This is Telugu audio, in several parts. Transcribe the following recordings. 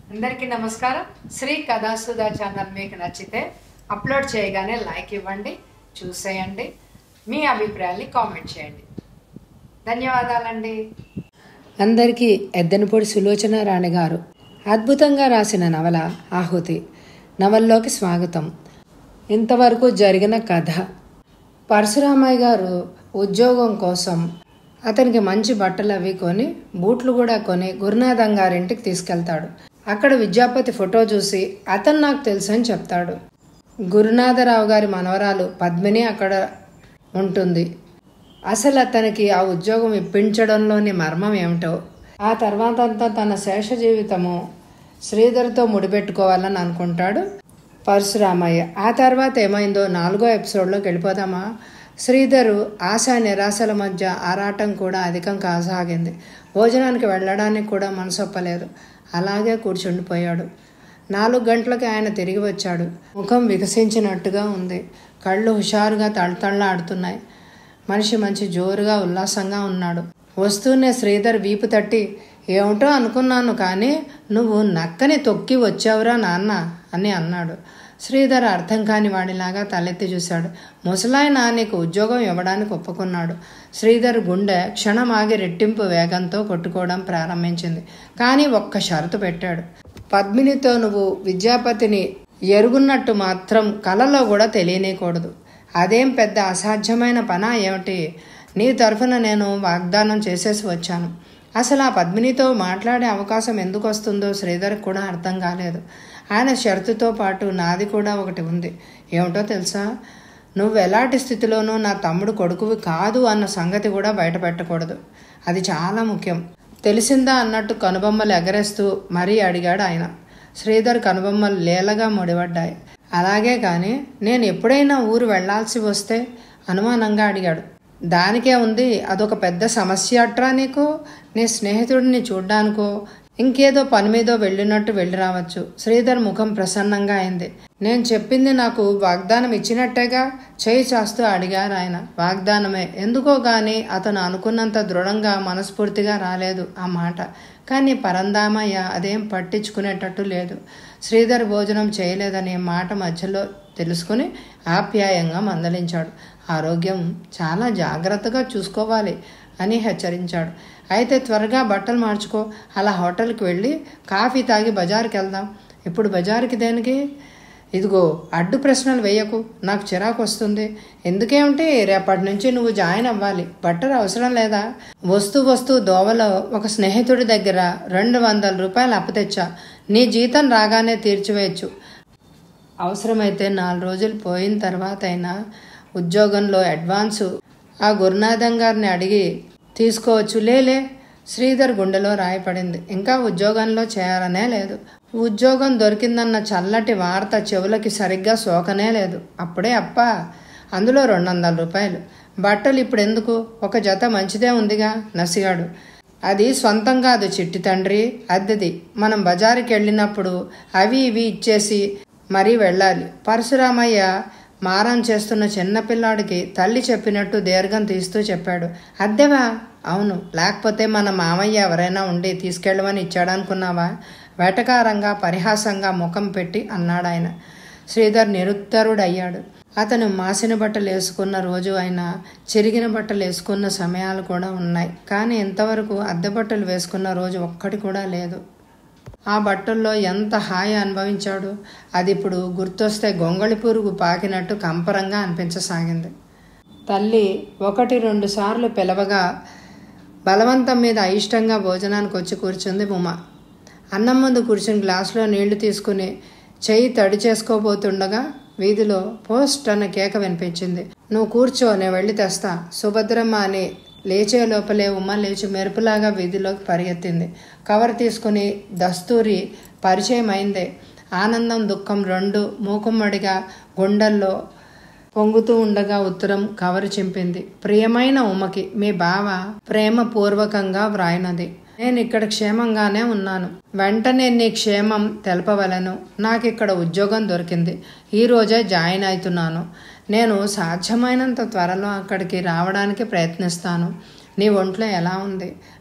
అందరికీ నమస్కారం శ్రీ కథాసుధా ఛానల్ మీకు నచ్చితే అప్లోడ్ చేయగానే లైక్ ఇవ్వండి చూసేయండి మీ అభిప్రాయాన్ని కామెంట్ చేయండి ధన్యవాదాలండి అందరికీ ఎద్దనపొడి సులోచన రాణి గారు అద్భుతంగా రాసిన నవల ఆహుతి నవల్లోకి స్వాగతం ఇంతవరకు జరిగిన కథ పరశురామయ్య గారు ఉద్యోగం కోసం అతనికి మంచి బట్టలు అవి కొని బూట్లు కూడా కొని గురునాథం గారింటికి తీసుకెళ్తాడు అక్కడ విద్యాపతి ఫోటో చూసి అతను నాకు తెలుసు అని చెప్తాడు గురునాథరావు గారి మనవరాలు పద్మిని అక్కడ ఉంటుంది అసలు అతనికి ఆ ఉద్యోగం ఇప్పించడంలోని మర్మం ఏమిటో ఆ తర్వాత అంతా తన శేష జీవితము శ్రీధర్తో ముడిపెట్టుకోవాలని అనుకుంటాడు పరశురామయ్య ఆ తర్వాత ఏమైందో నాలుగో ఎపిసోడ్లోకి వెళ్ళిపోదామా శ్రీధరు ఆశ నిరాశల మధ్య ఆరాటం కూడా అధికం కాసాగింది భోజనానికి వెళ్ళడానికి కూడా మనసొప్పలేదు అలాగే కూర్చుండిపోయాడు నాలుగు గంటలకి ఆయన తిరిగి వచ్చాడు ముఖం వికసించినట్టుగా ఉంది కళ్ళు హుషారుగా తళతళలాడుతున్నాయి మనిషి మంచి జోరుగా ఉల్లాసంగా ఉన్నాడు వస్తూనే శ్రీధర్ వీపు తట్టి ఏమిటో అనుకున్నాను కానీ నువ్వు నక్కని తొక్కి వచ్చావురా నాన్న అని అన్నాడు శ్రీధర్ అర్థం కాని వాడిలాగా తలెత్తి చూశాడు ముసలాయన నీకు ఉద్యోగం ఇవ్వడానికి ఒప్పుకున్నాడు శ్రీధర్ గుండె క్షణం ఆగి రెట్టింపు వేగంతో కొట్టుకోవడం ప్రారంభించింది కానీ ఒక్క షరతు పెట్టాడు పద్మినితో నువ్వు విద్యాపతిని ఎరుగున్నట్టు మాత్రం కలలో కూడా తెలియనేయకూడదు అదేం పెద్ద అసాధ్యమైన పనా ఏమిటి నీ తరఫున నేను వాగ్దానం చేసేసి వచ్చాను అసలు ఆ పద్మినితో మాట్లాడే అవకాశం ఎందుకు వస్తుందో శ్రీధర్కి కూడా అర్థం కాలేదు ఆయన షరతుతో పాటు నాది కూడా ఒకటి ఉంది ఏమిటో తెలుసా నువ్వు ఎలాంటి స్థితిలోనూ నా తమ్ముడు కొడుకువి కాదు అన్న సంగతి కూడా బయట పెట్టకూడదు అది చాలా ముఖ్యం తెలిసిందా అన్నట్టు కనుబొమ్మలు ఎగరేస్తూ మరీ అడిగాడు ఆయన శ్రీధర్ కనుబొమ్మలు లేలగా ముడిపడ్డాయి అలాగే కానీ నేను ఎప్పుడైనా ఊరు వెళ్లాల్సి వస్తే అనుమానంగా అడిగాడు దానికే ఉంది అదొక పెద్ద సమస్య అట్రా నీకు నీ స్నేహితుడిని చూడ్డానికో ఇంకేదో పని మీదో వెళ్ళినట్టు వెళ్ళి రావచ్చు శ్రీధర్ ముఖం ప్రసన్నంగా అయింది నేను చెప్పింది నాకు వాగ్దానం ఇచ్చినట్టేగా చేయి చాస్తూ అడిగారు ఆయన వాగ్దానమే ఎందుకో గాని అతను అనుకున్నంత దృఢంగా మనస్ఫూర్తిగా రాలేదు ఆ మాట కానీ పరందామయ్య అదేం పట్టించుకునేటట్టు లేదు శ్రీధర్ భోజనం చేయలేదనే మాట మధ్యలో తెలుసుకుని ఆప్యాయంగా మందలించాడు ఆరోగ్యం చాలా జాగ్రత్తగా చూసుకోవాలి అని హెచ్చరించాడు అయితే త్వరగా బట్టలు మార్చుకో అలా హోటల్కి వెళ్ళి కాఫీ తాగి బజార్కి వెళ్దాం ఇప్పుడు బజార్కి దేనికి ఇదిగో అడ్డు ప్రశ్నలు వేయకు నాకు చిరాకు వస్తుంది ఎందుకేమిటి రేపటి నుంచి నువ్వు జాయిన్ అవ్వాలి బట్టలు అవసరం లేదా వస్తూ వస్తూ దోవలో ఒక స్నేహితుడి దగ్గర రెండు వందల రూపాయలు అప్పతెచ్చా నీ జీతం రాగానే తీర్చివేయచ్చు అవసరమైతే నాలుగు రోజులు పోయిన తర్వాత అయినా ఉద్యోగంలో అడ్వాన్సు ఆ గురునాథం గారిని అడిగి తీసుకోవచ్చు లేలే శ్రీధర్ గుండెలో రాయపడింది ఇంకా ఉద్యోగంలో చేయాలనే లేదు ఉద్యోగం దొరికిందన్న చల్లటి వార్త చెవులకి సరిగ్గా సోకనే లేదు అప్పుడే అప్ప అందులో రెండు వందల రూపాయలు బట్టలు ఇప్పుడు ఎందుకు ఒక జత మంచిదే ఉందిగా నసిగాడు అది సొంతం కాదు చిట్టి తండ్రి అద్దెది మనం బజారుకి వెళ్ళినప్పుడు అవి ఇవి ఇచ్చేసి మరీ వెళ్ళాలి పరశురామయ్య మారం చేస్తున్న చిన్నపిల్లాడికి తల్లి చెప్పినట్టు దీర్ఘం తీస్తూ చెప్పాడు అద్దెవా అవును లేకపోతే మన మామయ్య ఎవరైనా ఉండి తీసుకెళ్ళమని ఇచ్చాడనుకున్నావా వెటకారంగా పరిహాసంగా ముఖం పెట్టి అన్నాడు ఆయన శ్రీధర్ నిరుత్తరుడయ్యాడు అతను మాసిన బట్టలు వేసుకున్న రోజు అయినా చిరిగిన బట్టలు వేసుకున్న సమయాలు కూడా ఉన్నాయి కానీ ఇంతవరకు అద్దె బట్టలు వేసుకున్న రోజు ఒక్కటి కూడా లేదు ఆ బట్టల్లో ఎంత హాయి అనుభవించాడు అది ఇప్పుడు గుర్తొస్తే గొంగళి పురుగు పాకినట్టు కంపరంగా అనిపించసాగింది తల్లి ఒకటి రెండు సార్లు పిలవగా బలవంతం మీద అయిష్టంగా భోజనానికి వచ్చి కూర్చుంది ఉమ అన్నం ముందు కూర్చుని గ్లాసులో నీళ్లు తీసుకుని చెయ్యి తడి చేసుకోబోతుండగా వీధిలో పోస్ట్ అన్న కేక వినిపించింది నువ్వు కూర్చో నేను వెళ్ళి తెస్తా సుభద్రమ్మ అని లేచే లోపలే ఉమ్మ లేచి మెరుపులాగా వీధిలోకి పరిగెత్తింది కవర్ తీసుకుని దస్తూరి పరిచయం అయిందే ఆనందం దుఃఖం రెండు మూకుమ్మడిగా గుండెల్లో పొంగుతూ ఉండగా ఉత్తరం కవరు చింపింది ప్రియమైన ఉమ్మకి మీ బావ ప్రేమపూర్వకంగా వ్రాయినది నేను ఇక్కడ క్షేమంగానే ఉన్నాను వెంటనే నీ క్షేమం తెలపవలను నాకు ఇక్కడ ఉద్యోగం దొరికింది ఈ రోజే జాయిన్ అవుతున్నాను నేను సాధ్యమైనంత త్వరలో అక్కడికి రావడానికి ప్రయత్నిస్తాను నీ ఒంట్లో ఎలా ఉంది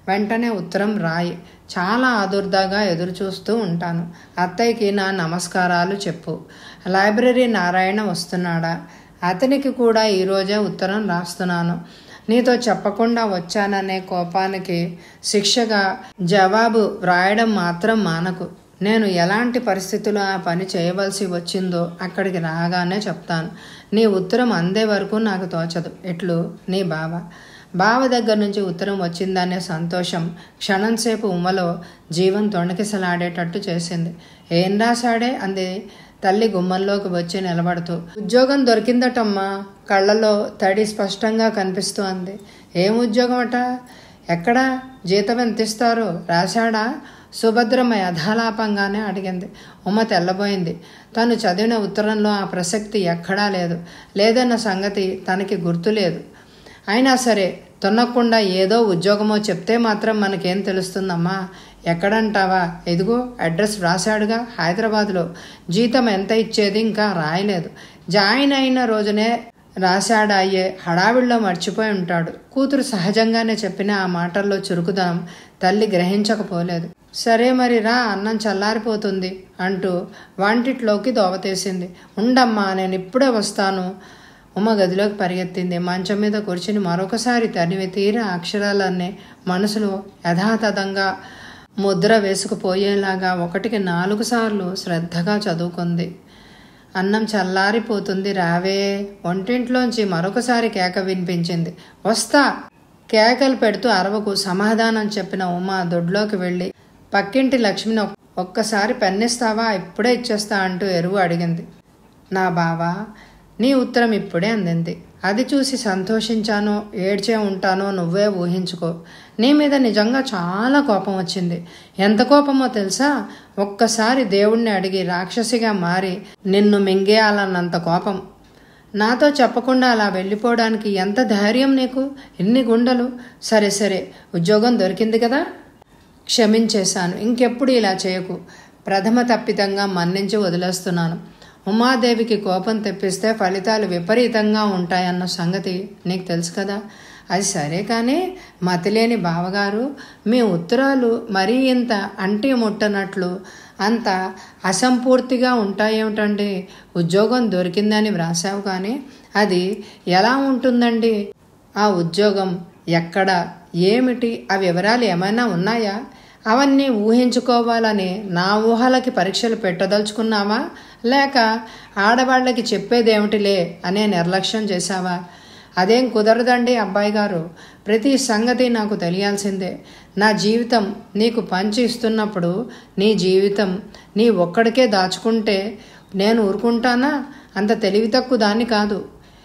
వెంటనే ఉత్తరం రాయి చాలా ఆదుర్దాగా ఎదురు చూస్తూ ఉంటాను అత్తయ్యకి నా నమస్కారాలు చెప్పు లైబ్రరీ నారాయణ వస్తున్నాడా అతనికి కూడా ఈరోజే ఉత్తరం రాస్తున్నాను నీతో చెప్పకుండా వచ్చాననే కోపానికి శిక్షగా జవాబు వ్రాయడం మాత్రం మానకు నేను ఎలాంటి పరిస్థితుల్లో ఆ పని చేయవలసి వచ్చిందో అక్కడికి రాగానే చెప్తాను నీ ఉత్తరం అందే వరకు నాకు తోచదు ఎట్లు నీ బావ బావ దగ్గర నుంచి ఉత్తరం వచ్చిందనే సంతోషం క్షణంసేపు ఉమ్మలో జీవం తొణకిసలాడేటట్టు చేసింది ఏం రాశాడే అంది తల్లి గుమ్మంలోకి వచ్చి నిలబడుతూ ఉద్యోగం దొరికిందటమ్మా కళ్ళలో తడి స్పష్టంగా కనిపిస్తూ అంది ఏం ఉద్యోగం అట ఎక్కడా జీతం ఎంత ఇస్తారు రాశాడా సుభద్రమ్మ యథాలాపంగానే అడిగింది ఉమ్మ తెల్లబోయింది తను చదివిన ఉత్తరంలో ఆ ప్రసక్తి ఎక్కడా లేదు లేదన్న సంగతి తనకి గుర్తులేదు అయినా సరే తొన్నకుండా ఏదో ఉద్యోగమో చెప్తే మాత్రం మనకేం తెలుస్తుందమ్మా ఎక్కడంటావా ఎదుగో అడ్రస్ రాశాడుగా హైదరాబాద్లో జీతం ఎంత ఇచ్చేది ఇంకా రాయలేదు జాయిన్ అయిన రోజునే రాశాడా అయ్యే హడావిడిలో మర్చిపోయి ఉంటాడు కూతురు సహజంగానే చెప్పిన ఆ మాటల్లో చురుకుదనం తల్లి గ్రహించకపోలేదు సరే మరి రా అన్నం చల్లారిపోతుంది అంటూ వంటిట్లోకి దోవతీసింది ఉండమ్మా నేను ఇప్పుడే వస్తాను ఉమ్మ గదిలోకి పరిగెత్తింది మంచం మీద కూర్చుని మరొకసారి తనివి తీర అక్షరాలన్నీ మనసులో యథాతథంగా ముద్ర వేసుకుపోయేలాగా ఒకటికి నాలుగు సార్లు శ్రద్ధగా చదువుకుంది అన్నం చల్లారిపోతుంది రావే వంటింట్లోంచి మరొకసారి కేక వినిపించింది వస్తా కేకలు పెడుతూ అరవకు సమాధానం చెప్పిన ఉమ దొడ్లోకి వెళ్ళి పక్కింటి లక్ష్మిని ఒక్కసారి పెన్నిస్తావా ఇప్పుడే ఇచ్చేస్తా అంటూ ఎరువు అడిగింది నా బావా నీ ఉత్తరం ఇప్పుడే అందింది అది చూసి సంతోషించానో ఏడ్చే ఉంటానో నువ్వే ఊహించుకో నీ మీద నిజంగా చాలా కోపం వచ్చింది ఎంత కోపమో తెలుసా ఒక్కసారి దేవుణ్ణి అడిగి రాక్షసిగా మారి నిన్ను మింగేయాలన్నంత కోపం నాతో చెప్పకుండా అలా వెళ్ళిపోవడానికి ఎంత ధైర్యం నీకు ఎన్ని గుండెలు సరే సరే ఉద్యోగం దొరికింది కదా క్షమించేశాను ఇంకెప్పుడు ఇలా చేయకు ప్రథమ తప్పితంగా మన్నించి వదిలేస్తున్నాను ఉమాదేవికి కోపం తెప్పిస్తే ఫలితాలు విపరీతంగా ఉంటాయన్న సంగతి నీకు తెలుసు కదా అది సరే కానీ మతిలేని బావగారు మీ ఉత్తరాలు మరీ ఇంత అంటి ముట్టనట్లు అంత అసంపూర్తిగా ఉంటాయేమిటండి ఉద్యోగం దొరికిందని వ్రాసావు కానీ అది ఎలా ఉంటుందండి ఆ ఉద్యోగం ఎక్కడ ఏమిటి ఆ వివరాలు ఏమైనా ఉన్నాయా అవన్నీ ఊహించుకోవాలని నా ఊహలకి పరీక్షలు పెట్టదలుచుకున్నావా లేక ఆడవాళ్ళకి చెప్పేదేమిటిలే అనే నిర్లక్ష్యం చేశావా అదేం కుదరదండి అబ్బాయి గారు ప్రతి సంగతి నాకు తెలియాల్సిందే నా జీవితం నీకు పంచి ఇస్తున్నప్పుడు నీ జీవితం నీ ఒక్కడికే దాచుకుంటే నేను ఊరుకుంటానా అంత తెలివి తక్కువ దాన్ని కాదు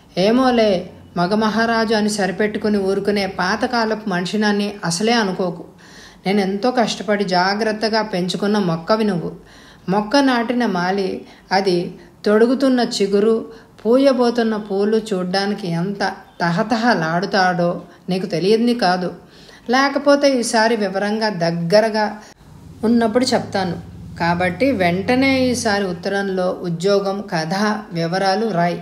ఏమోలే మగ మహారాజు అని సరిపెట్టుకుని ఊరుకునే పాతకాలపు మనిషినాన్ని అసలే అనుకోకు నేను ఎంతో కష్టపడి జాగ్రత్తగా పెంచుకున్న మొక్కవి నువ్వు మొక్క నాటిన మాలి అది తొడుగుతున్న చిగురు పూయబోతున్న పూలు చూడ్డానికి ఎంత తహతహలాడుతాడో నీకు తెలియదు కాదు లేకపోతే ఈసారి వివరంగా దగ్గరగా ఉన్నప్పుడు చెప్తాను కాబట్టి వెంటనే ఈసారి ఉత్తరంలో ఉద్యోగం కథ వివరాలు రాయి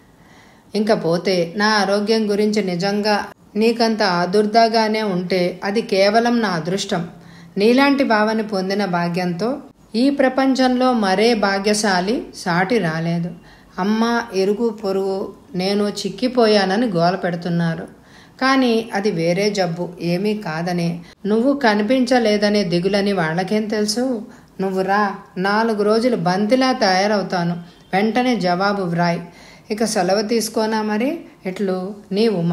ఇంకా పోతే నా ఆరోగ్యం గురించి నిజంగా నీకంత ఆదుర్దాగానే ఉంటే అది కేవలం నా అదృష్టం నీలాంటి భావన పొందిన భాగ్యంతో ఈ ప్రపంచంలో మరే భాగ్యశాలి సాటి రాలేదు అమ్మ ఎరుగు పొరుగు నేను చిక్కిపోయానని గోల పెడుతున్నారు కానీ అది వేరే జబ్బు ఏమీ కాదని నువ్వు కనిపించలేదనే దిగులని వాళ్ళకేం తెలుసు నువ్వు రా నాలుగు రోజులు బంతిలా తయారవుతాను వెంటనే జవాబు వ్రాయ్ ఇక సెలవు తీసుకోనా మరి ఇట్లు నీ ఉమ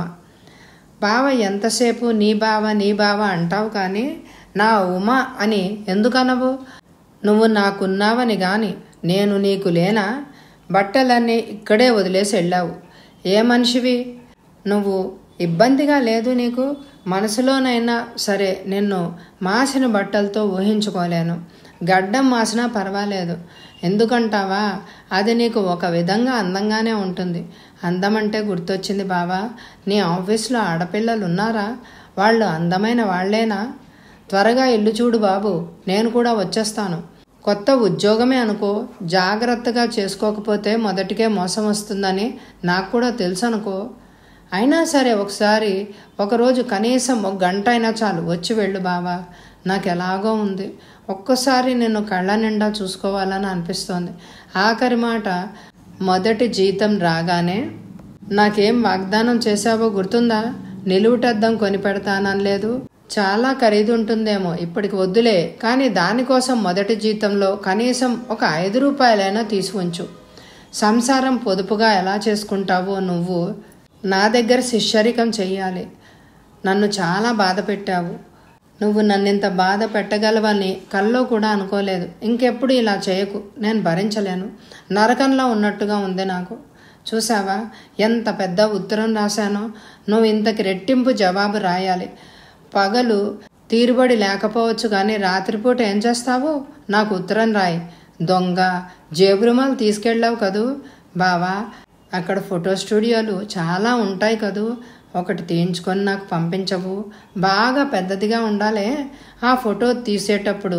బావ ఎంతసేపు నీ బావ నీ బావ అంటావు కానీ నా ఉమ అని ఎందుకనవు నువ్వు నాకున్నావని గాని నేను నీకు లేనా బట్టలన్నీ ఇక్కడే వదిలేసి వెళ్ళావు ఏ మనిషివి నువ్వు ఇబ్బందిగా లేదు నీకు మనసులోనైనా సరే నిన్ను మాసిన బట్టలతో ఊహించుకోలేను గడ్డం మాసినా పర్వాలేదు ఎందుకంటావా అది నీకు ఒక విధంగా అందంగానే ఉంటుంది అందమంటే గుర్తొచ్చింది బావా నీ ఆఫీస్లో ఆడపిల్లలు ఉన్నారా వాళ్ళు అందమైన వాళ్లేనా త్వరగా ఇల్లు చూడు బాబు నేను కూడా వచ్చేస్తాను కొత్త ఉద్యోగమే అనుకో జాగ్రత్తగా చేసుకోకపోతే మొదటికే మోసం వస్తుందని నాకు కూడా తెలుసు అనుకో అయినా సరే ఒకసారి ఒకరోజు కనీసం ఒక గంట అయినా చాలు వచ్చి వెళ్ళు బావా నాకు ఎలాగో ఉంది ఒక్కసారి నిన్ను కళ్ళ నిండా చూసుకోవాలని అనిపిస్తోంది ఆఖరి మాట మొదటి జీతం రాగానే నాకేం వాగ్దానం చేశావో గుర్తుందా నిలువుటద్దం కొని పెడతాననలేదు చాలా ఖరీదు ఉంటుందేమో ఇప్పటికి వద్దులే కానీ దానికోసం మొదటి జీతంలో కనీసం ఒక ఐదు రూపాయలైనా తీసి ఉంచు సంసారం పొదుపుగా ఎలా చేసుకుంటావో నువ్వు నా దగ్గర శిష్యరికం చెయ్యాలి నన్ను చాలా బాధ పెట్టావు నువ్వు నన్నింత బాధ పెట్టగలవని కల్లో కూడా అనుకోలేదు ఇంకెప్పుడు ఇలా చేయకు నేను భరించలేను నరకంలో ఉన్నట్టుగా ఉంది నాకు చూసావా ఎంత పెద్ద ఉత్తరం రాశానో నువ్వు ఇంతకి రెట్టింపు జవాబు రాయాలి పగలు తీరుబడి లేకపోవచ్చు కానీ రాత్రిపూట ఏం చేస్తావు నాకు ఉత్తరం రాయి దొంగ జేబురుమాలు తీసుకెళ్ళావు కదూ బావా అక్కడ ఫోటో స్టూడియోలు చాలా ఉంటాయి కదూ ఒకటి తీయించుకొని నాకు పంపించవు బాగా పెద్దదిగా ఉండాలే ఆ ఫోటో తీసేటప్పుడు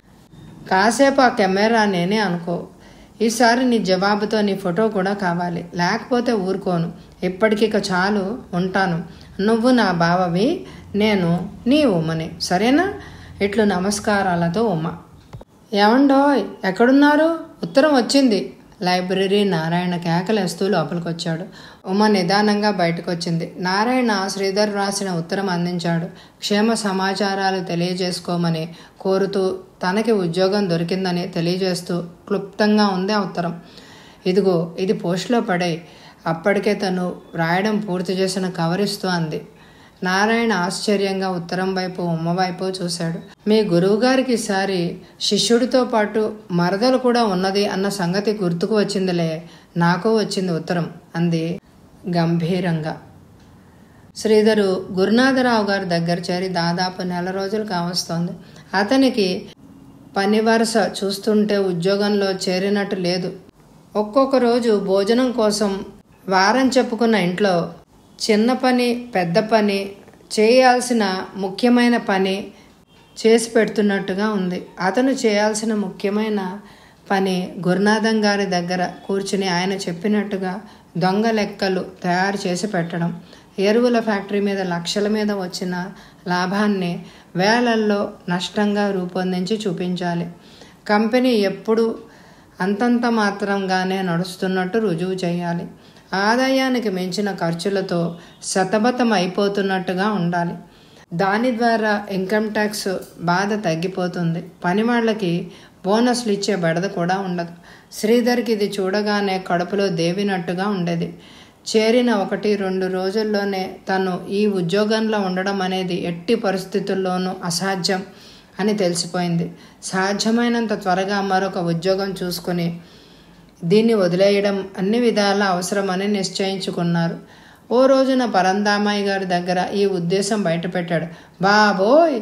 కాసేపు ఆ కెమెరా నేనే అనుకో ఈసారి నీ జవాబుతో నీ ఫోటో కూడా కావాలి లేకపోతే ఊరుకోను ఇప్పటికిక చాలు ఉంటాను నువ్వు నా బావవి నేను నీ ఉమ్మని సరేనా ఇట్లు నమస్కారాలతో ఉమ్మ ఏమండోయ్ ఎక్కడున్నారు ఉత్తరం వచ్చింది లైబ్రరీ నారాయణ కేకలేస్తూ లోపలికొచ్చాడు ఉమ నిదానంగా బయటకు వచ్చింది నారాయణ శ్రీధర్ రాసిన ఉత్తరం అందించాడు క్షేమ సమాచారాలు తెలియజేసుకోమని కోరుతూ తనకి ఉద్యోగం దొరికిందని తెలియజేస్తూ క్లుప్తంగా ఉంది ఆ ఉత్తరం ఇదిగో ఇది పోస్ట్లో పడే అప్పటికే తను రాయడం పూర్తి చేసిన కవరిస్తూ అంది నారాయణ ఆశ్చర్యంగా ఉత్తరం వైపు ఉమ్మ వైపు చూశాడు మీ గురువుగారికి ఈసారి శిష్యుడితో పాటు మరదలు కూడా ఉన్నది అన్న సంగతి గుర్తుకు వచ్చిందిలే నాకు వచ్చింది ఉత్తరం అంది గంభీరంగా శ్రీధరు గురునాథరావు గారి దగ్గర చేరి దాదాపు నెల రోజులు కావస్తోంది అతనికి పని వరుస చూస్తుంటే ఉద్యోగంలో చేరినట్టు లేదు ఒక్కొక్క రోజు భోజనం కోసం వారం చెప్పుకున్న ఇంట్లో చిన్న పని పెద్ద పని చేయాల్సిన ముఖ్యమైన పని చేసి పెడుతున్నట్టుగా ఉంది అతను చేయాల్సిన ముఖ్యమైన పని గురునాథం గారి దగ్గర కూర్చుని ఆయన చెప్పినట్టుగా దొంగ లెక్కలు తయారు చేసి పెట్టడం ఎరువుల ఫ్యాక్టరీ మీద లక్షల మీద వచ్చిన లాభాన్ని వేలల్లో నష్టంగా రూపొందించి చూపించాలి కంపెనీ ఎప్పుడు అంతంత మాత్రంగానే నడుస్తున్నట్టు రుజువు చేయాలి ఆదాయానికి మించిన ఖర్చులతో సతమతం అయిపోతున్నట్టుగా ఉండాలి దాని ద్వారా ఇన్కమ్ ట్యాక్స్ బాధ తగ్గిపోతుంది పని వాళ్ళకి బోనస్లు ఇచ్చే బెడద కూడా ఉండదు శ్రీధర్కి ఇది చూడగానే కడుపులో దేవినట్టుగా ఉండేది చేరిన ఒకటి రెండు రోజుల్లోనే తను ఈ ఉద్యోగంలో ఉండడం అనేది ఎట్టి పరిస్థితుల్లోనూ అసాధ్యం అని తెలిసిపోయింది సాధ్యమైనంత త్వరగా మరొక ఉద్యోగం చూసుకుని దీన్ని వదిలేయడం అన్ని విధాల అవసరమని నిశ్చయించుకున్నారు ఓ రోజున పరందామాయి గారి దగ్గర ఈ ఉద్దేశం బయటపెట్టాడు బాబోయ్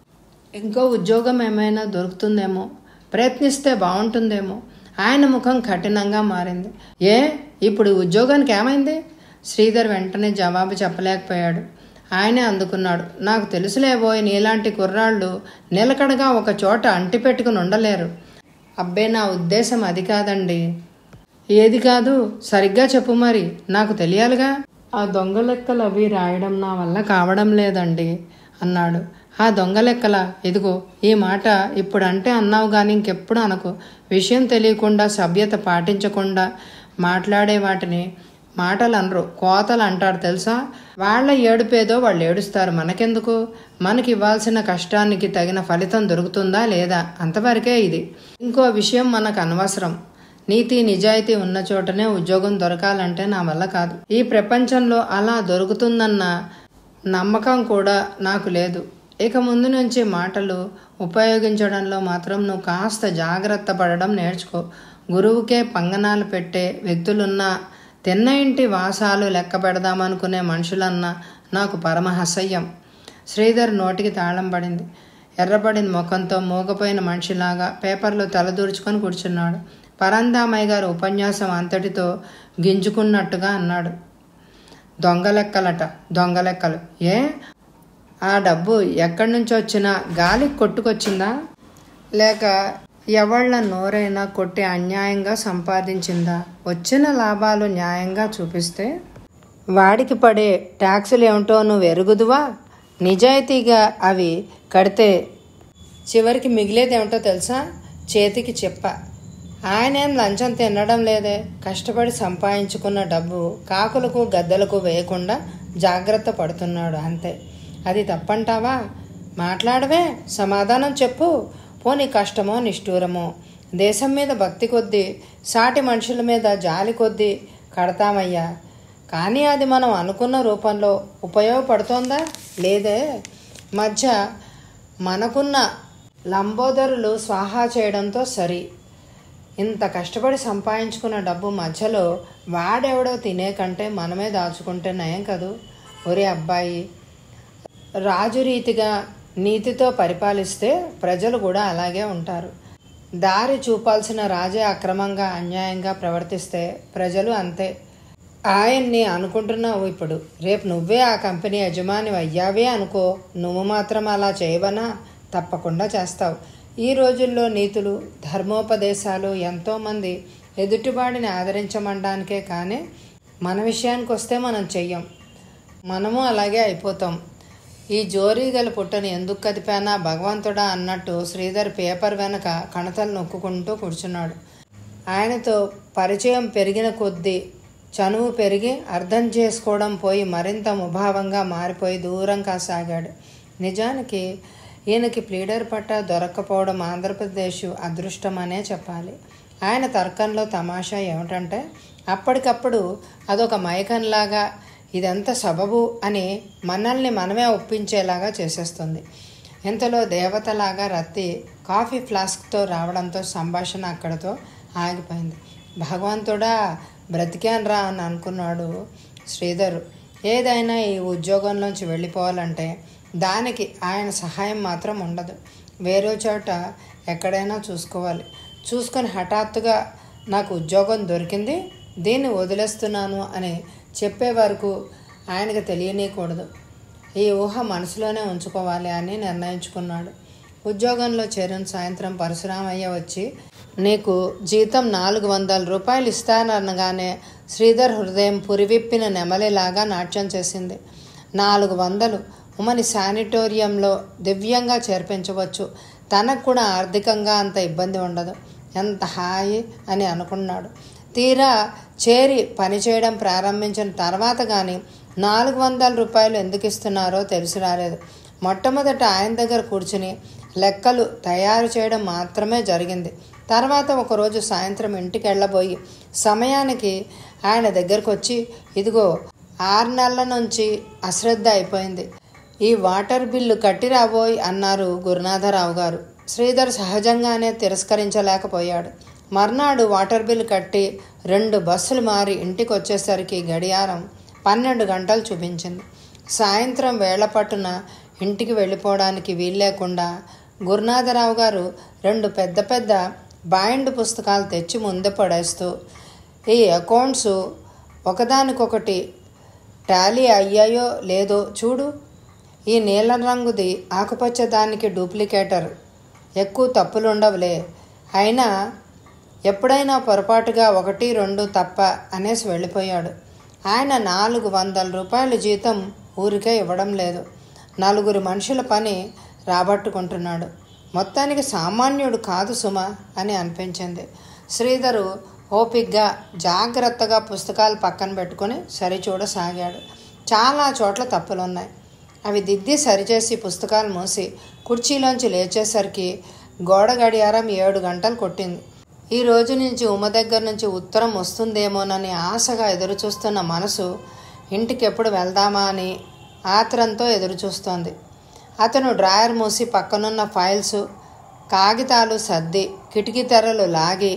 ఇంకో ఉద్యోగం ఏమైనా దొరుకుతుందేమో ప్రయత్నిస్తే బాగుంటుందేమో ఆయన ముఖం కఠినంగా మారింది ఏ ఇప్పుడు ఉద్యోగానికి ఏమైంది శ్రీధర్ వెంటనే జవాబు చెప్పలేకపోయాడు ఆయనే అందుకున్నాడు నాకు తెలుసులేబోయ్ నీలాంటి కుర్రాళ్ళు నిలకడగా ఒక చోట అంటి పెట్టుకుని ఉండలేరు అబ్బే నా ఉద్దేశం అది కాదండి ఏది కాదు సరిగ్గా చెప్పు మరి నాకు తెలియాలిగా ఆ దొంగ లెక్కలు అవి రాయడం నా వల్ల కావడం లేదండి అన్నాడు ఆ దొంగ లెక్కల ఇదిగో ఈ మాట ఇప్పుడు అంటే అన్నావు కానీ ఇంకెప్పుడు అనకు విషయం తెలియకుండా సభ్యత పాటించకుండా మాట్లాడే వాటిని మాటలు అనరు కోతలు అంటారు తెలుసా వాళ్ళ ఏడుపేదో వాళ్ళు ఏడుస్తారు మనకెందుకు మనకి ఇవ్వాల్సిన కష్టానికి తగిన ఫలితం దొరుకుతుందా లేదా అంతవరకే ఇది ఇంకో విషయం మనకు అనవసరం నీతి నిజాయితీ ఉన్న చోటనే ఉద్యోగం దొరకాలంటే నా వల్ల కాదు ఈ ప్రపంచంలో అలా దొరుకుతుందన్న నమ్మకం కూడా నాకు లేదు ఇక ముందు నుంచి మాటలు ఉపయోగించడంలో మాత్రం నువ్వు కాస్త జాగ్రత్త పడడం నేర్చుకో గురువుకే పంగనాలు పెట్టే వ్యక్తులున్నా తిన్న ఇంటి వాసాలు లెక్క పెడదామనుకునే మనుషులన్నా నాకు పరమ అసహ్యం శ్రీధర్ నోటికి తాళం పడింది ఎర్రబడిన ముఖంతో మూగపోయిన మనిషిలాగా పేపర్లో తలదూర్చుకొని కూర్చున్నాడు పరందామయ్య గారు ఉపన్యాసం అంతటితో గింజుకున్నట్టుగా అన్నాడు దొంగ లెక్కలట దొంగ లెక్కలు ఏ ఆ డబ్బు ఎక్కడి నుంచి వచ్చినా గాలికి కొట్టుకొచ్చిందా లేక ఎవళ్ళ నోరైనా కొట్టి అన్యాయంగా సంపాదించిందా వచ్చిన లాభాలు న్యాయంగా చూపిస్తే వాడికి పడే ట్యాక్సులు ఏమిటో నువ్వు ఎరుగుదువా నిజాయితీగా అవి కడితే చివరికి మిగిలేది ఏమిటో తెలుసా చేతికి చెప్ప ఆయనేం లంచం తినడం లేదే కష్టపడి సంపాదించుకున్న డబ్బు కాకులకు గద్దలకు వేయకుండా జాగ్రత్త పడుతున్నాడు అంతే అది తప్పంటావా మాట్లాడవే సమాధానం చెప్పు పోనీ కష్టమో నిష్ఠూరమో దేశం మీద భక్తి కొద్దీ సాటి మనుషుల మీద జాలి కొద్దీ కడతామయ్యా కానీ అది మనం అనుకున్న రూపంలో ఉపయోగపడుతోందా లేదే మధ్య మనకున్న లంబోదరులు స్వాహా చేయడంతో సరి ఇంత కష్టపడి సంపాదించుకున్న డబ్బు మధ్యలో వాడెవడో తినే కంటే మనమే దాచుకుంటే నయం కదూ ఒరే అబ్బాయి రాజు రీతిగా నీతితో పరిపాలిస్తే ప్రజలు కూడా అలాగే ఉంటారు దారి చూపాల్సిన రాజే అక్రమంగా అన్యాయంగా ప్రవర్తిస్తే ప్రజలు అంతే ఆయన్ని అనుకుంటున్నావు ఇప్పుడు రేపు నువ్వే ఆ కంపెనీ యజమాని అయ్యావే అనుకో నువ్వు మాత్రం అలా చేయవనా తప్పకుండా చేస్తావు ఈ రోజుల్లో నీతులు ధర్మోపదేశాలు ఎంతోమంది ఎదుటివాడిని ఆదరించమనడానికే కానీ మన విషయానికి వస్తే మనం చెయ్యం మనము అలాగే అయిపోతాం ఈ జోరీగల పుట్టని ఎందుకు కదిపానా భగవంతుడా అన్నట్టు శ్రీధర్ పేపర్ వెనక కణతలు నొక్కుకుంటూ కూర్చున్నాడు ఆయనతో పరిచయం పెరిగిన కొద్దీ చనువు పెరిగి అర్థం చేసుకోవడం పోయి మరింత ముభావంగా మారిపోయి దూరంగా సాగాడు నిజానికి ఈయనకి ప్లీడర్ పట్ట దొరక్కపోవడం ఆంధ్రప్రదేశ్ అదృష్టమనే చెప్పాలి ఆయన తర్కంలో తమాషా ఏమిటంటే అప్పటికప్పుడు అదొక మైకంలాగా ఇదంతా సబబు అని మనల్ని మనమే ఒప్పించేలాగా చేసేస్తుంది ఇంతలో దేవతలాగా రత్తి కాఫీ ఫ్లాస్క్తో రావడంతో సంభాషణ అక్కడతో ఆగిపోయింది భగవంతుడా బ్రతికాన్రా అని అనుకున్నాడు శ్రీధర్ ఏదైనా ఈ ఉద్యోగంలోంచి వెళ్ళిపోవాలంటే దానికి ఆయన సహాయం మాత్రం ఉండదు వేరే చోట ఎక్కడైనా చూసుకోవాలి చూసుకొని హఠాత్తుగా నాకు ఉద్యోగం దొరికింది దీన్ని వదిలేస్తున్నాను అని చెప్పే వరకు ఆయనకు తెలియనీయకూడదు ఈ ఊహ మనసులోనే ఉంచుకోవాలి అని నిర్ణయించుకున్నాడు ఉద్యోగంలో చేరిన సాయంత్రం పరశురామయ్య వచ్చి నీకు జీతం నాలుగు వందల రూపాయలు ఇస్తాననగానే శ్రీధర్ హృదయం పురివిప్పిన నెమలిలాగా నాట్యం చేసింది నాలుగు వందలు ఉమని శానిటోరియంలో దివ్యంగా చేర్పించవచ్చు తనకు కూడా ఆర్థికంగా అంత ఇబ్బంది ఉండదు ఎంత హాయి అని అనుకున్నాడు తీరా చేరి పనిచేయడం ప్రారంభించిన తర్వాత కానీ నాలుగు వందల రూపాయలు ఎందుకు ఇస్తున్నారో తెలిసి రాలేదు మొట్టమొదట ఆయన దగ్గర కూర్చుని లెక్కలు తయారు చేయడం మాత్రమే జరిగింది తర్వాత ఒకరోజు సాయంత్రం ఇంటికి వెళ్ళబోయి సమయానికి ఆయన దగ్గరకు వచ్చి ఇదిగో ఆరు నెలల నుంచి అశ్రద్ధ అయిపోయింది ఈ వాటర్ బిల్లు కట్టి రాబోయ్ అన్నారు గురునాథరావు గారు శ్రీధర్ సహజంగానే తిరస్కరించలేకపోయాడు మర్నాడు వాటర్ బిల్ కట్టి రెండు బస్సులు మారి ఇంటికి వచ్చేసరికి గడియారం పన్నెండు గంటలు చూపించింది సాయంత్రం వేళ పట్టున ఇంటికి వెళ్ళిపోవడానికి వీల్లేకుండా గురునాథరావు గారు రెండు పెద్ద పెద్ద బైండ్ పుస్తకాలు తెచ్చి ముందే పడేస్తూ ఈ అకౌంట్స్ ఒకదానికొకటి టాలీ అయ్యాయో లేదో చూడు ఈ నీలం రంగుది ఆకుపచ్చ దానికి డూప్లికేటర్ ఎక్కువ తప్పులు ఉండవులే అయినా ఎప్పుడైనా పొరపాటుగా ఒకటి రెండు తప్ప అనేసి వెళ్ళిపోయాడు ఆయన నాలుగు వందల రూపాయల జీతం ఊరికే ఇవ్వడం లేదు నలుగురు మనుషుల పని రాబట్టుకుంటున్నాడు మొత్తానికి సామాన్యుడు కాదు సుమ అని అనిపించింది శ్రీధరు ఓపిగ్గా జాగ్రత్తగా పుస్తకాలు పక్కన పెట్టుకొని సరిచూడసాగాడు చాలా చోట్ల తప్పులున్నాయి అవి దిద్ది సరిచేసి పుస్తకాలు మూసి కుర్చీలోంచి లేచేసరికి గోడ గడియారం ఏడు గంటలు కొట్టింది ఈ రోజు నుంచి ఉమ దగ్గర నుంచి ఉత్తరం వస్తుందేమోనని ఆశగా ఎదురుచూస్తున్న మనసు ఇంటికి ఎప్పుడు వెళ్దామా అని ఆత్రంతో ఎదురుచూస్తోంది అతను డ్రాయర్ మూసి పక్కనున్న ఫైల్స్ కాగితాలు సర్ది కిటికీ తెరలు లాగి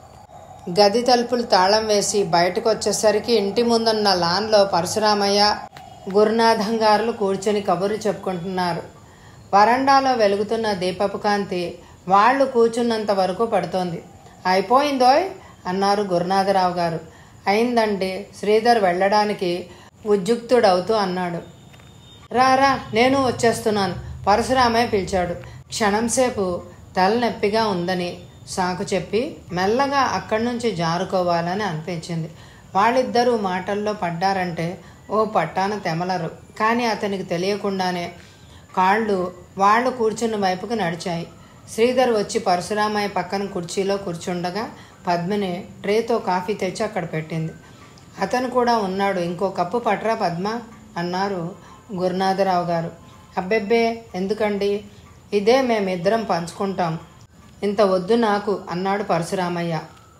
గది తలుపులు తాళం వేసి బయటకు వచ్చేసరికి ఇంటి ముందున్న లాన్లో పరశురామయ్య గురునాథం గారులు కూర్చొని కబుర్లు చెప్పుకుంటున్నారు వరండాలో వెలుగుతున్న దీపపు కాంతి వాళ్ళు కూర్చున్నంత వరకు పడుతోంది అయిపోయిందోయ్ అన్నారు గురునాథరావు గారు అయిందండి శ్రీధర్ వెళ్ళడానికి ఉద్యుక్తుడవుతూ అన్నాడు రా రా నేను వచ్చేస్తున్నాను పరశురామయ్య పిలిచాడు క్షణంసేపు తలనొప్పిగా ఉందని సాకు చెప్పి మెల్లగా అక్కడి నుంచి జారుకోవాలని అనిపించింది వాళ్ళిద్దరూ మాటల్లో పడ్డారంటే ఓ పట్టాన తెమలరు కానీ అతనికి తెలియకుండానే కాళ్ళు వాళ్ళు కూర్చున్న వైపుకు నడిచాయి శ్రీధర్ వచ్చి పరశురామయ్య పక్కన కుర్చీలో కూర్చుండగా పద్మిని ట్రేతో కాఫీ తెచ్చి అక్కడ పెట్టింది అతను కూడా ఉన్నాడు ఇంకో కప్పు పట్రా పద్మ అన్నారు గురునాథరావు గారు అబ్బెబ్బే ఎందుకండి ఇదే మేమిద్దరం పంచుకుంటాం ఇంత వద్దు నాకు అన్నాడు పరశురామయ్య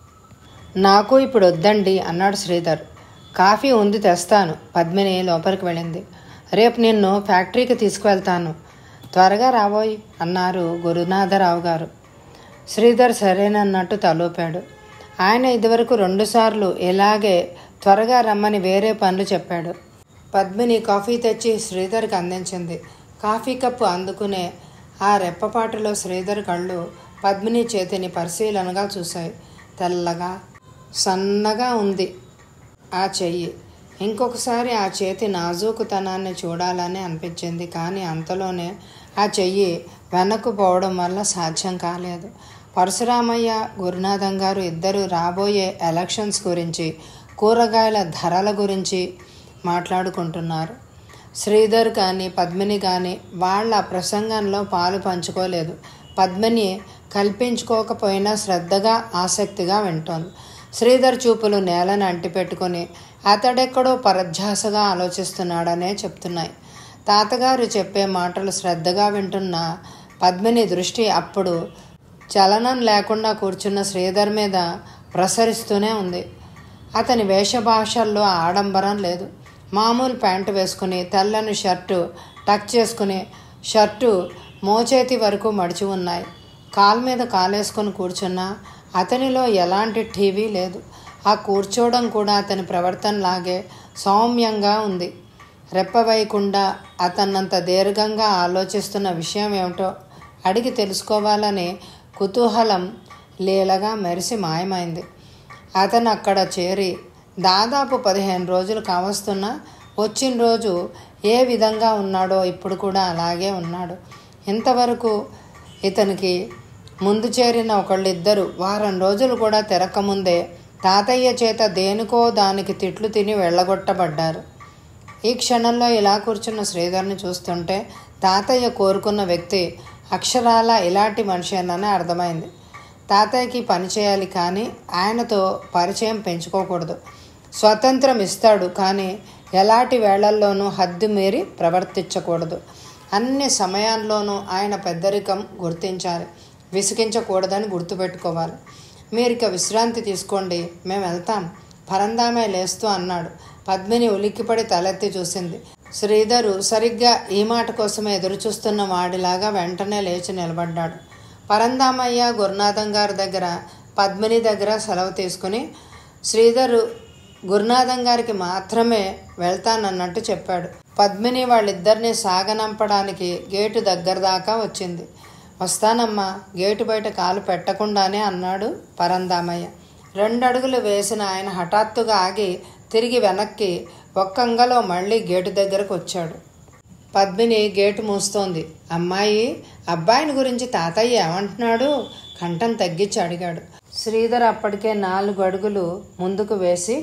నాకు ఇప్పుడు వద్దండి అన్నాడు శ్రీధర్ కాఫీ ఉంది తెస్తాను పద్మిని లోపలికి వెళ్ళింది రేపు నిన్ను ఫ్యాక్టరీకి తీసుకువెళ్తాను త్వరగా రాబోయ్ అన్నారు గురునాథరావు గారు శ్రీధర్ సరేనన్నట్టు తలూపాడు ఆయన ఇదివరకు రెండుసార్లు ఇలాగే త్వరగా రమ్మని వేరే పనులు చెప్పాడు పద్మిని కాఫీ తెచ్చి శ్రీధర్కి అందించింది కాఫీ కప్పు అందుకునే ఆ రెప్పపాటులో శ్రీధర్ కళ్ళు పద్మిని చేతిని పరిశీలనగా చూశాయి తెల్లగా సన్నగా ఉంది ఆ చెయ్యి ఇంకొకసారి ఆ చేతి నాజూకుతనాన్ని చూడాలని అనిపించింది కానీ అంతలోనే ఆ చెయ్యి వెనక్కు పోవడం వల్ల సాధ్యం కాలేదు పరశురామయ్య గురునాథం గారు ఇద్దరు రాబోయే ఎలక్షన్స్ గురించి కూరగాయల ధరల గురించి మాట్లాడుకుంటున్నారు శ్రీధర్ కానీ పద్మిని కానీ వాళ్ళ ప్రసంగంలో పాలు పంచుకోలేదు పద్మిని కల్పించుకోకపోయినా శ్రద్ధగా ఆసక్తిగా వింటోంది శ్రీధర్ చూపులు నేలను అంటిపెట్టుకుని అతడెక్కడో పరధ్యాసగా ఆలోచిస్తున్నాడనే చెప్తున్నాయి తాతగారు చెప్పే మాటలు శ్రద్ధగా వింటున్న పద్మిని దృష్టి అప్పుడు చలనం లేకుండా కూర్చున్న శ్రీధర్ మీద ప్రసరిస్తూనే ఉంది అతని వేషభాషల్లో ఆడంబరం లేదు మామూలు ప్యాంటు వేసుకుని తెల్లని షర్టు టక్ చేసుకుని షర్టు మోచేతి వరకు మడిచి ఉన్నాయి కాలు మీద కాలేసుకొని కూర్చున్నా అతనిలో ఎలాంటి టీవీ లేదు ఆ కూర్చోవడం కూడా అతని ప్రవర్తనలాగే సౌమ్యంగా ఉంది రెప్పవేయకుండా అతన్నంత దీర్ఘంగా ఆలోచిస్తున్న విషయం ఏమిటో అడిగి తెలుసుకోవాలని కుతూహలం లీలగా మెరిసి మాయమైంది అతను అక్కడ చేరి దాదాపు పదిహేను రోజులు కావస్తున్నా వచ్చిన రోజు ఏ విధంగా ఉన్నాడో ఇప్పుడు కూడా అలాగే ఉన్నాడు ఇంతవరకు ఇతనికి ముందు చేరిన ఒకళ్ళిద్దరు వారం రోజులు కూడా తిరక్కముందే తాతయ్య చేత దేనికో దానికి తిట్లు తిని వెళ్ళగొట్టబడ్డారు ఈ క్షణంలో ఇలా కూర్చున్న శ్రీధర్ని చూస్తుంటే తాతయ్య కోరుకున్న వ్యక్తి అక్షరాల ఇలాంటి మనిషేనని అర్థమైంది తాతయ్యకి పని చేయాలి కానీ ఆయనతో పరిచయం పెంచుకోకూడదు స్వతంత్రం ఇస్తాడు కానీ ఎలాంటి వేళల్లోనూ హద్దు మీరి ప్రవర్తించకూడదు అన్ని సమయాల్లోనూ ఆయన పెద్దరికం గుర్తించాలి విసిగించకూడదని గుర్తుపెట్టుకోవాలి మీరు ఇక విశ్రాంతి తీసుకోండి మేము వెళ్తాం పరందామే లేస్తూ అన్నాడు పద్మిని ఉలిక్కిపడి తలెత్తి చూసింది శ్రీధరు సరిగ్గా ఈ మాట కోసమే ఎదురుచూస్తున్న వాడిలాగా వెంటనే లేచి నిలబడ్డాడు పరందామయ్య గురునాథం గారి దగ్గర పద్మిని దగ్గర సెలవు తీసుకుని శ్రీధరు గురునాథం గారికి మాత్రమే వెళ్తానన్నట్టు చెప్పాడు పద్మిని వాళ్ళిద్దరిని సాగనంపడానికి గేటు దగ్గర దాకా వచ్చింది వస్తానమ్మా గేటు బయట కాలు పెట్టకుండానే అన్నాడు పరందామయ్య రెండు అడుగులు వేసిన ఆయన హఠాత్తుగా ఆగి తిరిగి వెనక్కి ఒక్కంగలో మళ్ళీ గేటు దగ్గరకు వచ్చాడు పద్మిని గేటు మూస్తోంది అమ్మాయి అబ్బాయిని గురించి తాతయ్య ఏమంటున్నాడు కంఠం తగ్గించి అడిగాడు శ్రీధర్ అప్పటికే నాలుగు అడుగులు ముందుకు వేసి